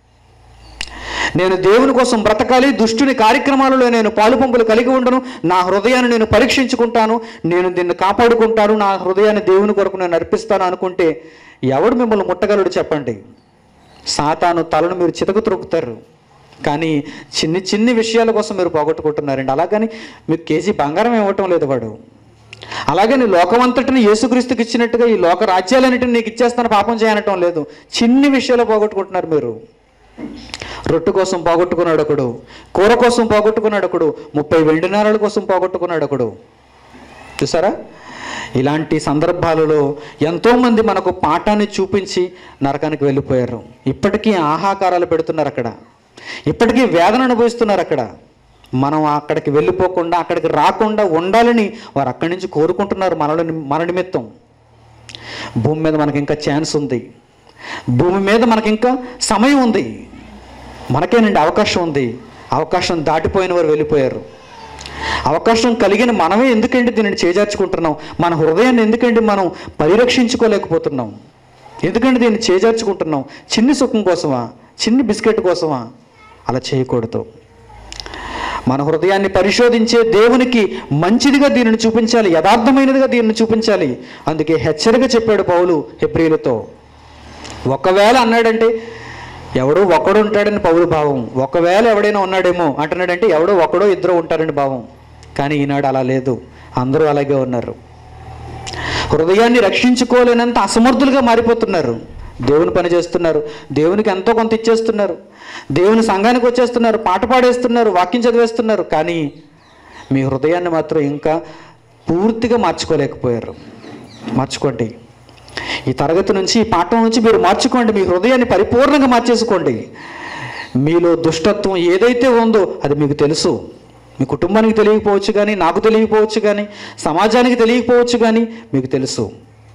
నేను దేవుని కోసం బ్రతకాలి దుష్టుని కార్యక్రమాలలో నేను పాలు పంపులు కలిగి ఉండను నా హృదయాన్ని నేను పరీక్షించుకుంటాను నేను దీన్ని కాపాడుకుంటాను నా హృదయాన్ని దేవుని కొరకు నేను అర్పిస్తాను అనుకుంటే ఎవడు మిమ్మల్ని ముట్టగలడు చెప్పండి సాతాను తలను మీరు చితకు త్రొక్కుతారు కానీ చిన్ని చిన్ని విషయాల కోసం మీరు పోగొట్టుకుంటున్నారండి అలాగని మీకు కేజీ బంగారం ఇవ్వటం లేదు వాడు అలాగని లోకమంతటిని యేసుక్రీస్తుకి ఇచ్చినట్టుగా ఈ లోక రాజ్యాలన్నిటిని నీకు ఇచ్చేస్తాను పాపం చేయనటం లేదు చిన్ని విషయాలు పోగొట్టుకుంటున్నారు మీరు రొట్టు కోసం పోగొట్టుకున్నాడు ఒకడు కూర కోసం పోగొట్టుకున్నాడు ఒకడు ముప్పై వెండి నారాల కోసం పోగొట్టుకున్నాడు ఒకడు చూసారా ఇలాంటి సందర్భాలలో ఎంతోమంది మనకు పాఠాన్ని చూపించి నరకానికి వెళ్ళిపోయారు ఇప్పటికీ ఆహాకారాలు పెడుతున్నారు అక్కడ ఇప్పటికీ వేదన అనుభవిస్తున్నారు అక్కడ మనం అక్కడికి వెళ్ళిపోకుండా అక్కడికి రాకుండా ఉండాలని వారు అక్కడి నుంచి కోరుకుంటున్నారు మనలో మన నిమిత్తం భూమి మీద మనకి ఇంకా ఛాన్స్ ఉంది భూమి మీద మనకి ఇంకా సమయం ఉంది మనకేనండి అవకాశం ఉంది అవకాశం దాటిపోయిన వారు వెళ్ళిపోయారు అవకాశం కలిగిన మనమే ఎందుకండి దీనిని చేజార్చుకుంటున్నాం మన హృదయాన్ని ఎందుకండి మనం పరిరక్షించుకోలేకపోతున్నాం ఎందుకండి దీన్ని చేజార్చుకుంటున్నాం చిన్ని సుఖం కోసమా చిన్ని బిస్కెట్ కోసమా అలా చేయకూడదు మన హృదయాన్ని పరిశోధించే దేవునికి మంచిదిగా దీనిని చూపించాలి యథార్థమైనదిగా దీనిని చూపించాలి అందుకే హెచ్చరిక చెప్పాడు పౌలు హెబ్రిలతో ఒకవేళ అన్నాడంటే ఎవడో ఒకడు ఉంటాడని పౌరు భావం ఒకవేళ ఎవడైనా ఉన్నాడేమో అంటున్నాడంటే ఎవడో ఒకడో ఇద్దరు ఉంటారని భావం కానీ ఈనాడు అలా లేదు అందరూ అలాగే ఉన్నారు హృదయాన్ని రక్షించుకోలేనంత అసమర్థులుగా మారిపోతున్నారు దేవుని పని చేస్తున్నారు దేవునికి ఎంతో కొంత ఇచ్చేస్తున్నారు దేవుని సంఘానికి వచ్చేస్తున్నారు పాట పాడేస్తున్నారు వాక్యం చదివేస్తున్నారు కానీ మీ హృదయాన్ని మాత్రం ఇంకా పూర్తిగా మార్చుకోలేకపోయారు మార్చుకోండి ఈ తరగతి నుంచి ఈ పాఠం నుంచి మీరు మార్చుకోండి మీ హృదయాన్ని పరిపూర్ణంగా మార్చేసుకోండి మీలో దుష్టత్వం ఏదైతే ఉందో అది మీకు తెలుసు మీ కుటుంబానికి తెలియకపోవచ్చు కానీ నాకు తెలియకపోవచ్చు కానీ సమాజానికి తెలియకపోవచ్చు కానీ మీకు తెలుసు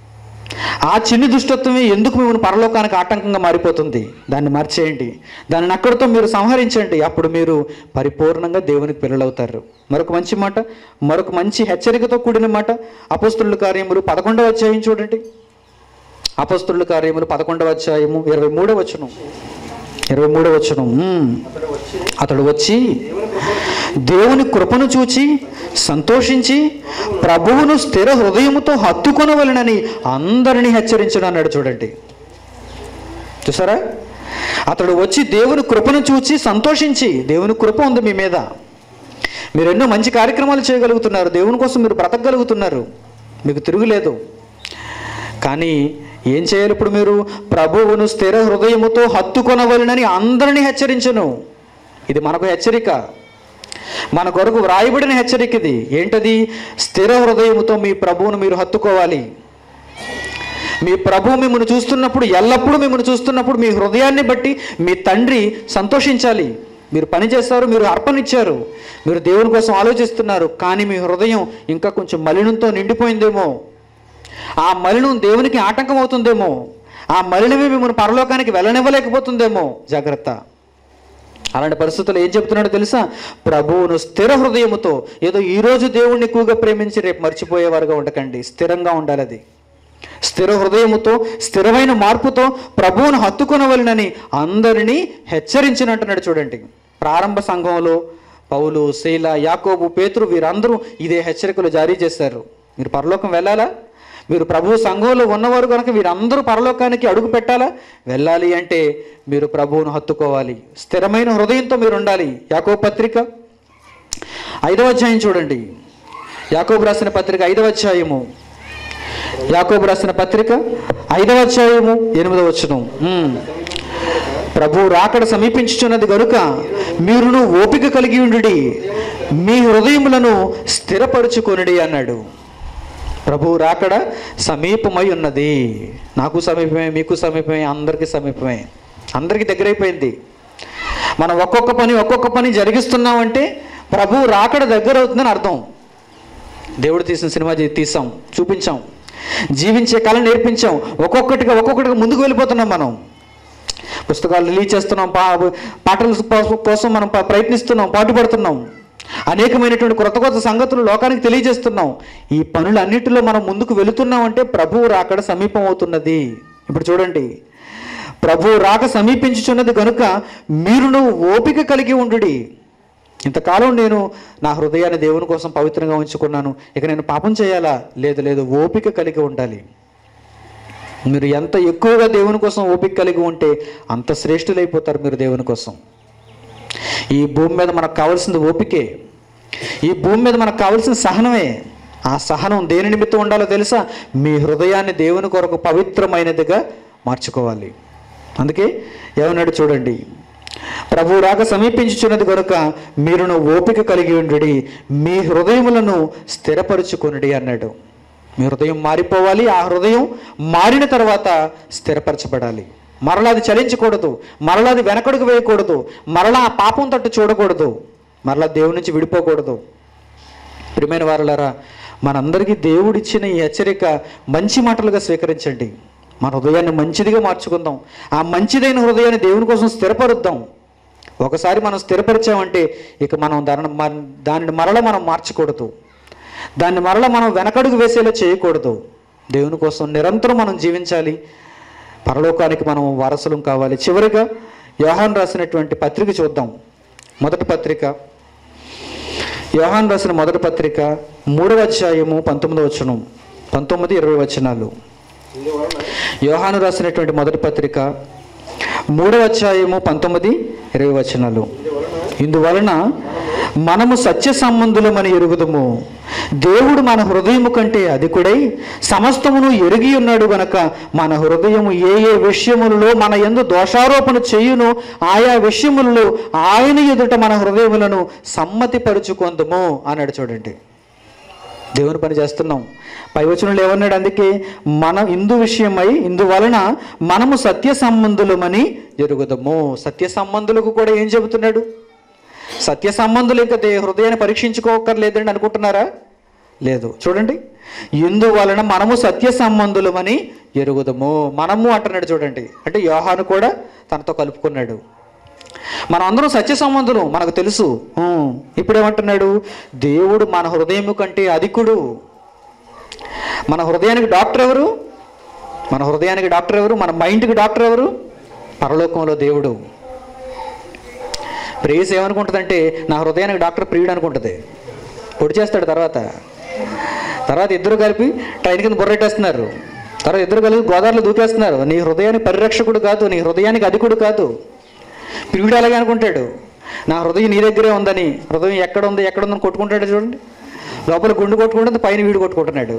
ఆ చిన్ని దుష్టత్వమే ఎందుకు మిమ్మల్ని పరలోకానికి ఆటంకంగా మారిపోతుంది దాన్ని మార్చేయండి దానిని అక్కడితో మీరు సంహరించండి అప్పుడు మీరు పరిపూర్ణంగా దేవునికి పిల్లలవుతారు మరొక మంచి మాట మరొక మంచి హెచ్చరికతో కూడిన మాట అపస్తుల కార్యములు పదకొండవ అధ్యాయం చూడండి అపస్తుల కార్యములు పదకొండవ అధ్యాయము ఇరవై మూడవ వచనం ఇరవై మూడవ వచనం మ్మ్. అతడు వచ్చి దేవుని కృపను చూచి సంతోషించి ప్రభువును స్థిర హృదయముతో హత్తుకొనవలనని అందరినీ హెచ్చరించడం అన్నాడు చూడండి చూసారా అతడు వచ్చి దేవుని కృపను చూచి సంతోషించి దేవుని కృప ఉంది మీ మీద మీరు ఎన్నో మంచి కార్యక్రమాలు చేయగలుగుతున్నారు దేవుని కోసం మీరు బ్రతకగలుగుతున్నారు మీకు తిరుగులేదు కానీ ఏం చేయాలి ఇప్పుడు మీరు ప్రభువును స్థిర హృదయముతో హత్తుకొనవలనని అందరినీ హెచ్చరించను ఇది మనకు హెచ్చరిక మన కొరకు వ్రాయబడిన హెచ్చరిక ఇది ఏంటది స్థిర హృదయముతో మీ ప్రభువును మీరు హత్తుకోవాలి మీ ప్రభువు మిమ్మల్ని చూస్తున్నప్పుడు ఎల్లప్పుడూ మిమ్మల్ని చూస్తున్నప్పుడు మీ హృదయాన్ని బట్టి మీ తండ్రి సంతోషించాలి మీరు పని చేస్తారు మీరు అర్పణిచ్చారు మీరు దేవుని కోసం ఆలోచిస్తున్నారు కానీ మీ హృదయం ఇంకా కొంచెం మలినంతో నిండిపోయిందేమో ఆ మలినం దేవునికి ఆటంకం అవుతుందేమో ఆ మలినమే మిమ్మల్ని పరలోకానికి వెళ్ళనివ్వలేకపోతుందేమో జాగ్రత్త అలాంటి పరిస్థితుల్లో ఏం చెప్తున్నాడో తెలుసా ప్రభువును స్థిర హృదయముతో ఏదో ఈరోజు దేవుణ్ణి ఎక్కువగా ప్రేమించి రేపు మర్చిపోయేవారుగా ఉండకండి స్థిరంగా ఉండాలి అది స్థిర హృదయముతో స్థిరమైన మార్పుతో ప్రభువును హత్తుకొనవలనని అందరినీ హెచ్చరించినట్టున్నాడు చూడండి ప్రారంభ సంఘంలో పౌలు శీల యాకోబు పేతురు వీరందరూ ఇదే హెచ్చరికలు జారీ చేశారు మీరు పరలోకం వెళ్ళాలా మీరు ప్రభు సంఘంలో ఉన్నవారు కనుక వీరందరూ పరలోకానికి అడుగు పెట్టాలా వెళ్ళాలి అంటే మీరు ప్రభువును హత్తుకోవాలి స్థిరమైన హృదయంతో మీరు ఉండాలి యాకో పత్రిక ఐదవ అధ్యాయం చూడండి యాకోబు రాసిన పత్రిక ఐదవ అధ్యాయము యాకోబు రాసిన పత్రిక ఐదవ అధ్యాయము ఎనిమిదవ వచనం ఉమ్. ప్రభు రాకడ సమీపించుచున్నది గనుక మీరును ఓపిక కలిగి ఉండుడి మీ హృదయములను స్థిరపరుచుకొనుడి అన్నాడు ప్రభు రాకడ సమీపమై ఉన్నది నాకు సమీపమే మీకు సమీపమే అందరికీ సమీపమే అందరికీ దగ్గరైపోయింది మనం ఒక్కొక్క పని ఒక్కొక్క పని జరిగిస్తున్నామంటే ప్రభు రాకడ దగ్గర అవుతుందని అర్థం దేవుడు తీసిన సినిమా చే- తీసాం చూపించాం జీవించే కళ నేర్పించాం ఒక్కొక్కటిగా ఒక్కొక్కటిగా ముందుకు వెళ్ళిపోతున్నాం మనం పుస్తకాలు రిలీజ్ చేస్తున్నాం పా పాటల కో- కోసం మనం ప- ప్రయత్నిస్తున్నాం పాటుపడుతున్నాం అనేకమైనటువంటి కొత్త కొత్త సంగతులు లోకానికి తెలియజేస్తున్నాం ఈ పనులన్నిటిలో మనం ముందుకు వెళుతున్నాం అంటే ప్రభువు రాకడ సమీపం అవుతున్నది ఇప్పుడు చూడండి ప్రభు రాక సమీపించుచున్నది కనుక మీరును ఓపిక కలిగి ఉండుడి ఇంతకాలం నేను నా హృదయాన్ని దేవుని కోసం పవిత్రంగా ఉంచుకున్నాను ఇక నేను పాపం చేయాలా లేదు లేదు ఓపిక కలిగి ఉండాలి మీరు ఎంత ఎక్కువగా దేవుని కోసం ఓపిక కలిగి ఉంటే అంత శ్రేష్ఠులైపోతారు మీరు దేవుని కోసం ఈ భూమి మీద మనకు కావాల్సింది ఓపికే ఈ భూమి మీద మనకు కావాల్సిన సహనమే ఆ సహనం దేని నిమిత్తం ఉండాలో తెలుసా మీ హృదయాన్ని దేవుని కొరకు పవిత్రమైనదిగా మార్చుకోవాలి అందుకే ఏమన్నాడు చూడండి ప్రభు రాక సమీపించుచున్నది కనుక మీరును ఓపిక కలిగి ఉండి మీ హృదయములను స్థిరపరుచుకొనుడి అన్నాడు మీ హృదయం మారిపోవాలి ఆ హృదయం మారిన తర్వాత స్థిరపరచబడాలి మరలా అది చలించకూడదు మరలా అది వెనకడుగు వేయకూడదు మరలా ఆ పాపం తట్టు చూడకూడదు మరలా దేవుని నుంచి విడిపోకూడదు ప్రియమైన వారులారా మనందరికీ దేవుడిచ్చిన ఈ హెచ్చరిక మంచి మాటలుగా స్వీకరించండి మన హృదయాన్ని మంచిదిగా మార్చుకుందాం ఆ మంచిదైన హృదయాన్ని దేవుని కోసం స్థిరపరుద్దాం ఒకసారి మనం స్థిరపరిచామంటే ఇక మనం దాని మన- దానిని మరల మనం మార్చకూడదు దాన్ని మరల మనం వెనకడుగు వేసేలా చేయకూడదు దేవుని కోసం నిరంతరం మనం జీవించాలి పరలోకానికి మనం వారసులం కావాలి చివరిగా యోహాన్ రాసినటువంటి పత్రిక చూద్దాం మొదటి పత్రిక యోహాన్ రాసిన మొదటి పత్రిక మూడవ అధ్యాయము పంతొమ్మిదవ వచనం పంతొమ్మిది ఇరవై వచనాలు యోహాను రాసినటువంటి మొదటి పత్రిక మూడవ అధ్యాయము పంతొమ్మిది ఇరవై వచనాలు ఇందువలన మనము సత్య సంబంధులమని ఎరుగుదము దేవుడు మన హృదయము కంటే అధికుడై సమస్తమును ఎరిగి ఉన్నాడు గనక మన హృదయము ఏ ఏ విషయములలో మన ఎందు దోషారోపణ చేయును ఆయా విషయములలో ఆయన ఎదుట మన హృదయములను సమ్మతిపరుచుకొందుము అన్నాడు చూడండి దేవుని పని చేస్తున్నాం పై వచనంలో ఏమన్నాడు అందుకే మనం ఇందు విషయమై ఇందువలన మనము సత్య సంబంధులమని ఎరుగుదము సత్య సంబంధులకు కూడా ఏం చెబుతున్నాడు సత్య సంబంధులు ఇంకా దే- హృదయాన్ని పరీక్షించుకోకర్లేదండి అనుకుంటున్నారా లేదు చూడండి ఇందువలన మనము సత్య సంబంధులమని ఎరుగుదము మనము అంటున్నాడు చూడండి అంటే యోహాను కూడా తనతో కలుపుకున్నాడు మనం అందరం సత్య సంబంధులు మనకు తెలుసు ఉం. ఇప్పుడు ఏమంటున్నాడు దేవుడు మన హృదయము కంటే అధికుడు మన హృదయానికి డాక్టర్ ఎవరు మన హృదయానికి డాక్టర్ ఎవరు మన మైండ్కి డాక్టర్ ఎవరు పరలోకంలో దేవుడు ప్రేయస్ ఏమనుకుంటుందంటే నా హృదయానికి డాక్టర్ ప్రియుడు అనుకుంటుంది పొడి చేస్తాడు తర్వాత తర్వాత ఇద్దరు కలిపి ట్రైన్ కింద బుర్రెట్టేస్తున్నారు తర్వాత ఇద్దరు కలిపి గోదావరిలో దూకేస్తున్నారు నీ హృదయానికి పరిరక్షకుడు కాదు నీ హృదయానికి అధికుడు కాదు ప్రియుడు అలాగే అనుకుంటాడు నా హృదయం నీ దగ్గరే ఉందని హృదయం ఎక్కడ ఉంది ఎక్కడ ఉందని కొట్టుకుంటాడు చూడండి లోపల గుండు కొట్టుకుంటుంది పైన వీడు కొట్టుకుంటున్నాడు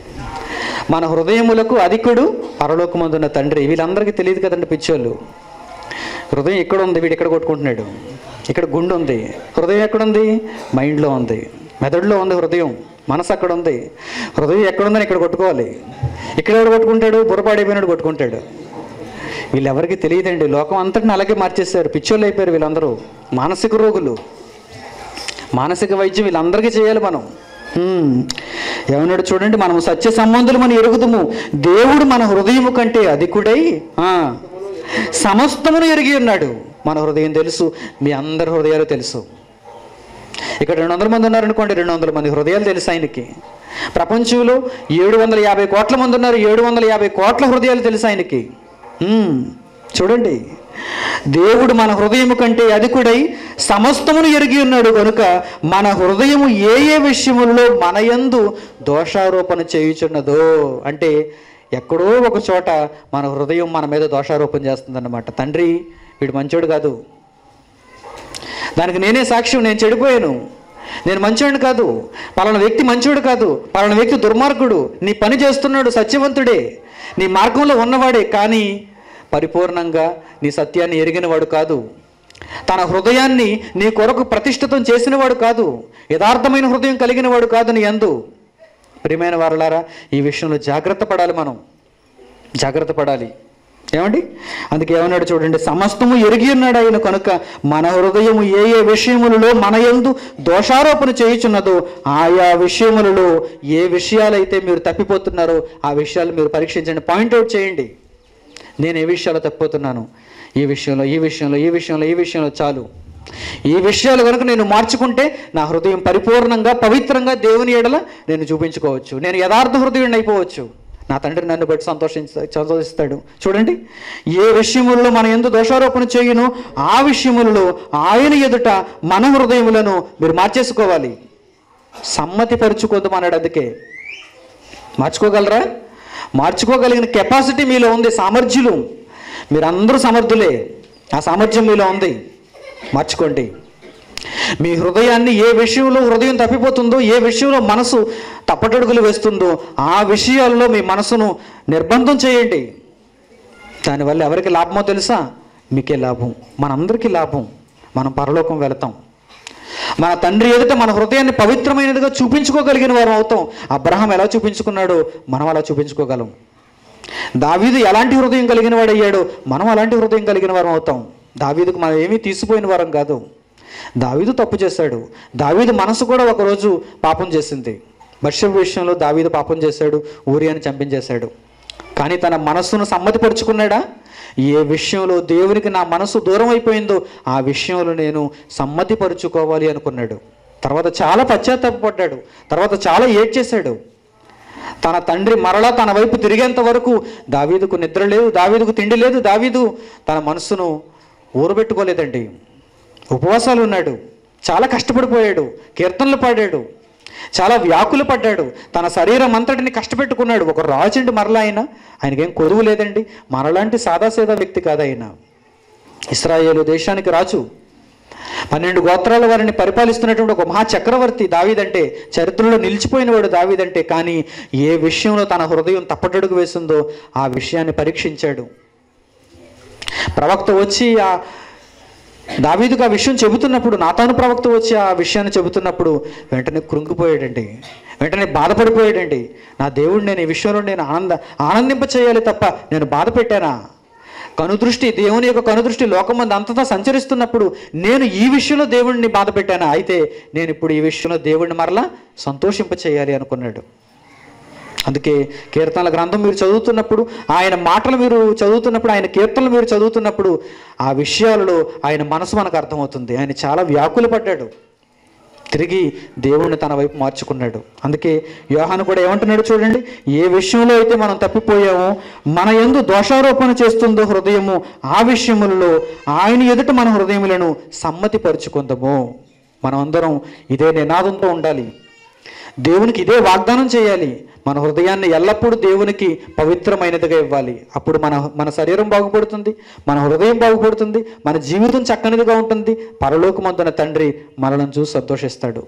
మన హృదయములకు అధికుడు పరలోకమందున్న తండ్రి వీళ్ళందరికీ తెలియదు కదండి పిచ్చోళ్ళు హృదయం ఇక్కడ ఉంది వీడు ఇక్కడ కొట్టుకుంటున్నాడు ఇక్కడ గుండె ఉంది హృదయం ఎక్కడ ఉంది మైండ్లో ఉంది మెదడులో ఉంది హృదయం మనసు అక్కడ ఉంది హృదయం ఎక్కడ ఉందని ఇక్కడ కొట్టుకోవాలి ఇక్కడ ఎవడు కొట్టుకుంటాడు బుర్రపాడైపోయినాడు కొట్టుకుంటాడు వీళ్ళెవరికి తెలియదండి లోకం అంతటిని అలాగే మార్చేశారు పిచ్చోళ్ళు అయిపోయారు వీళ్ళందరూ మానసిక రోగులు మానసిక వైద్యం వీళ్ళందరికీ చేయాలి మనం హ్మ్. ఏమన్నాడు చూడండి మనం సత్య సంబంధులు మనం ఎరుగుదుము దేవుడు మన హృదయము కంటే అధికుడై ఆ, సమస్తమును ఎరిగి ఉన్నాడు మన హృదయం తెలుసు మీ అందరి హృదయాలు తెలుసు ఇక్కడ రెండు వందల మంది ఉన్నారనుకోండి రెండు వందల మంది హృదయాలు తెలుసు ఆయనకి ప్రపంచంలో ఏడు వందల యాభై కోట్ల మంది ఉన్నారు ఏడు వందల యాభై కోట్ల హృదయాలు తెలుసు ఆయనకి హ్మ్. చూడండి దేవుడు మన హృదయము కంటే అధికుడై సమస్తమును ఎరిగి ఉన్నాడు కనుక మన హృదయము ఏ ఏ విషయములలో మన యందు దోషారోపణ చేయుచున్నదో అంటే ఎక్కడో ఒక చోట మన హృదయం మన మీద దోషారోపణ చేస్తుందన్నమాట తండ్రి వీడు మంచోడు కాదు దానికి నేనే సాక్ష్యం నేను చెడిపోయాను నేను మంచోడు కాదు పలానా వ్యక్తి మంచోడు కాదు పలానా వ్యక్తి దుర్మార్గుడు నీ పని చేస్తున్నాడు సత్యవంతుడే నీ మార్గంలో ఉన్నవాడే కానీ పరిపూర్ణంగా నీ సత్యాన్ని ఎరిగినవాడు కాదు తన హృదయాన్ని నీ కొరకు ప్రతిష్ఠితం చేసినవాడు కాదు యథార్థమైన హృదయం కలిగినవాడు కాదు నీ అందు ప్రియమైన వారలారా ఈ విషయంలో జాగ్రత్త పడాలి మనం జాగ్రత్త పడాలి ఏమండి అందుకే ఏమన్నాడు చూడండి సమస్తము ఎరిగి ఉన్నాడు ఆయన కనుక మన హృదయము ఏ ఏ విషయములలో మన యందు దోషారోపణ చేయుచున్నదో ఆయా విషయములలో ఏ విషయాలైతే మీరు తప్పిపోతున్నారో ఆ విషయాలు మీరు పరీక్షించండి పాయింట్అవుట్ చేయండి నేను ఏ విషయాలు తప్పిపోతున్నాను ఈ విషయంలో ఈ విషయంలో ఈ విషయంలో ఈ విషయంలో చాలు ఈ విషయాలు కనుక నేను మార్చుకుంటే నా హృదయం పరిపూర్ణంగా పవిత్రంగా దేవుని ఎడల నేను చూపించుకోవచ్చు నేను యథార్థ హృదయం అయిపోవచ్చు నా తండ్రి నన్ను బట్టి సంతోషించ సంతోషిస్తాడు చూడండి ఏ విషయములలో మనం ఎందు దోషారోపణ చేయును ఆ విషయములలో ఆయన ఎదుట మన హృదయములను మీరు మార్చేసుకోవాలి సమ్మతి పరుచుకోద్దాం అన్నాడు అందుకే మార్చుకోగలరా మార్చుకోగలిగిన కెపాసిటీ మీలో ఉంది సామర్థ్యులు మీరందరూ సమర్థులే ఆ సామర్థ్యం మీలో ఉంది మార్చుకోండి మీ హృదయాన్ని ఏ విషయంలో హృదయం తప్పిపోతుందో ఏ విషయంలో మనసు తప్పటడుగులు వేస్తుందో ఆ విషయాల్లో మీ మనసును నిర్బంధం చేయండి దానివల్ల ఎవరికి లాభమో తెలుసా మీకే లాభం మనందరికీ లాభం మనం పరలోకం వెళతాం మన తండ్రి ఎదుట మన హృదయాన్ని పవిత్రమైనదిగా చూపించుకోగలిగిన వారు అవుతాం అబ్రహాం ఎలా చూపించుకున్నాడో మనం అలా చూపించుకోగలం దావీదు ఎలాంటి హృదయం కలిగిన వాడు అయ్యాడో మనం అలాంటి హృదయం కలిగిన వారం అవుతాం దావీదుకు మనం ఏమీ తీసిపోయిన వారం కాదు దావీదు తప్పు చేశాడు దావీదు మనసు కూడా ఒకరోజు పాపం చేసింది బర్షబ్ విషయంలో దావీదు పాపం చేశాడు ఊరియాని చంపించేశాడు కానీ తన మనస్సును సమ్మతిపరుచుకున్నాడా ఏ విషయంలో దేవునికి నా మనసు దూరం అయిపోయిందో ఆ విషయంలో నేను సమ్మతిపరుచుకోవాలి అనుకున్నాడు తర్వాత చాలా పశ్చాత్తాపడ్డాడు తర్వాత చాలా ఏడ్చేశాడు తన తండ్రి మరలా తన వైపు తిరిగేంత వరకు దావీదుకు నిద్ర లేదు దావీదుకు తిండి లేదు దావీదు తన మనస్సును ఊరబెట్టుకోలేదండి ఉపవాసాలు ఉన్నాడు చాలా కష్టపడిపోయాడు కీర్తనలు పాడాడు చాలా వ్యాకులు పడ్డాడు తన శరీరం అంతటిని కష్టపెట్టుకున్నాడు ఒక రాజండి మరలా ఆయన ఆయనకేం కొదువు లేదండి మనలాంటి సాదాసీదా వ్యక్తి కాదు ఆయన ఇస్రాయేలు దేశానికి రాజు పన్నెండు గోత్రాల వారిని పరిపాలిస్తున్నటువంటి ఒక మహా చక్రవర్తి దావీదంటే చరిత్రలో నిలిచిపోయినవాడు దావీదంటే కానీ ఏ విషయంలో తన హృదయం తప్పటడుగు వేసిందో ఆ విషయాన్ని పరీక్షించాడు ప్రవక్త వచ్చి ఆ దావీదుకు ఆ విషయం చెబుతున్నప్పుడు నాతాను ప్రవక్త వచ్చి ఆ విషయాన్ని చెబుతున్నప్పుడు వెంటనే కృంగిపోయాడండి వెంటనే బాధపడిపోయాడండి నా దేవుడు నేను ఈ విషయంలో నేను ఆనంద ఆనందింప చేయాలి తప్ప నేను బాధ పెట్టానా కనుదృష్టి దేవుని యొక్క కనుదృష్టి లోకమంది అంతటా సంచరిస్తున్నప్పుడు నేను ఈ విషయంలో దేవుడిని బాధ పెట్టానా అయితే నేను ఇప్పుడు ఈ విషయంలో దేవుడిని మరలా సంతోషింప చేయాలి అనుకున్నాడు అందుకే కీర్తనల గ్రంథం మీరు చదువుతున్నప్పుడు ఆయన మాటలు మీరు చదువుతున్నప్పుడు ఆయన కీర్తనలు మీరు చదువుతున్నప్పుడు ఆ విషయాలలో ఆయన మనసు మనకు అర్థమవుతుంది ఆయన చాలా వ్యాకులు పడ్డాడు తిరిగి దేవుణ్ణి తన వైపు మార్చుకున్నాడు అందుకే యోహాను కూడా ఏమంటున్నాడు చూడండి ఏ విషయంలో అయితే మనం తప్పిపోయామో మన ఎందు దోషారోపణ చేస్తుందో హృదయము ఆ విషయములలో ఆయన ఎదుట మన హృదయములను సమ్మతిపరుచుకుందాము మనం అందరం ఇదే నినాదంతో ఉండాలి దేవునికి ఇదే వాగ్దానం చేయాలి మన హృదయాన్ని ఎల్లప్పుడూ దేవునికి పవిత్రమైనదిగా ఇవ్వాలి అప్పుడు మన మన శరీరం బాగుపడుతుంది మన హృదయం బాగుపడుతుంది మన జీవితం చక్కనిదిగా ఉంటుంది పరలోకమందున తండ్రి మనలను చూసి సంతోషిస్తాడు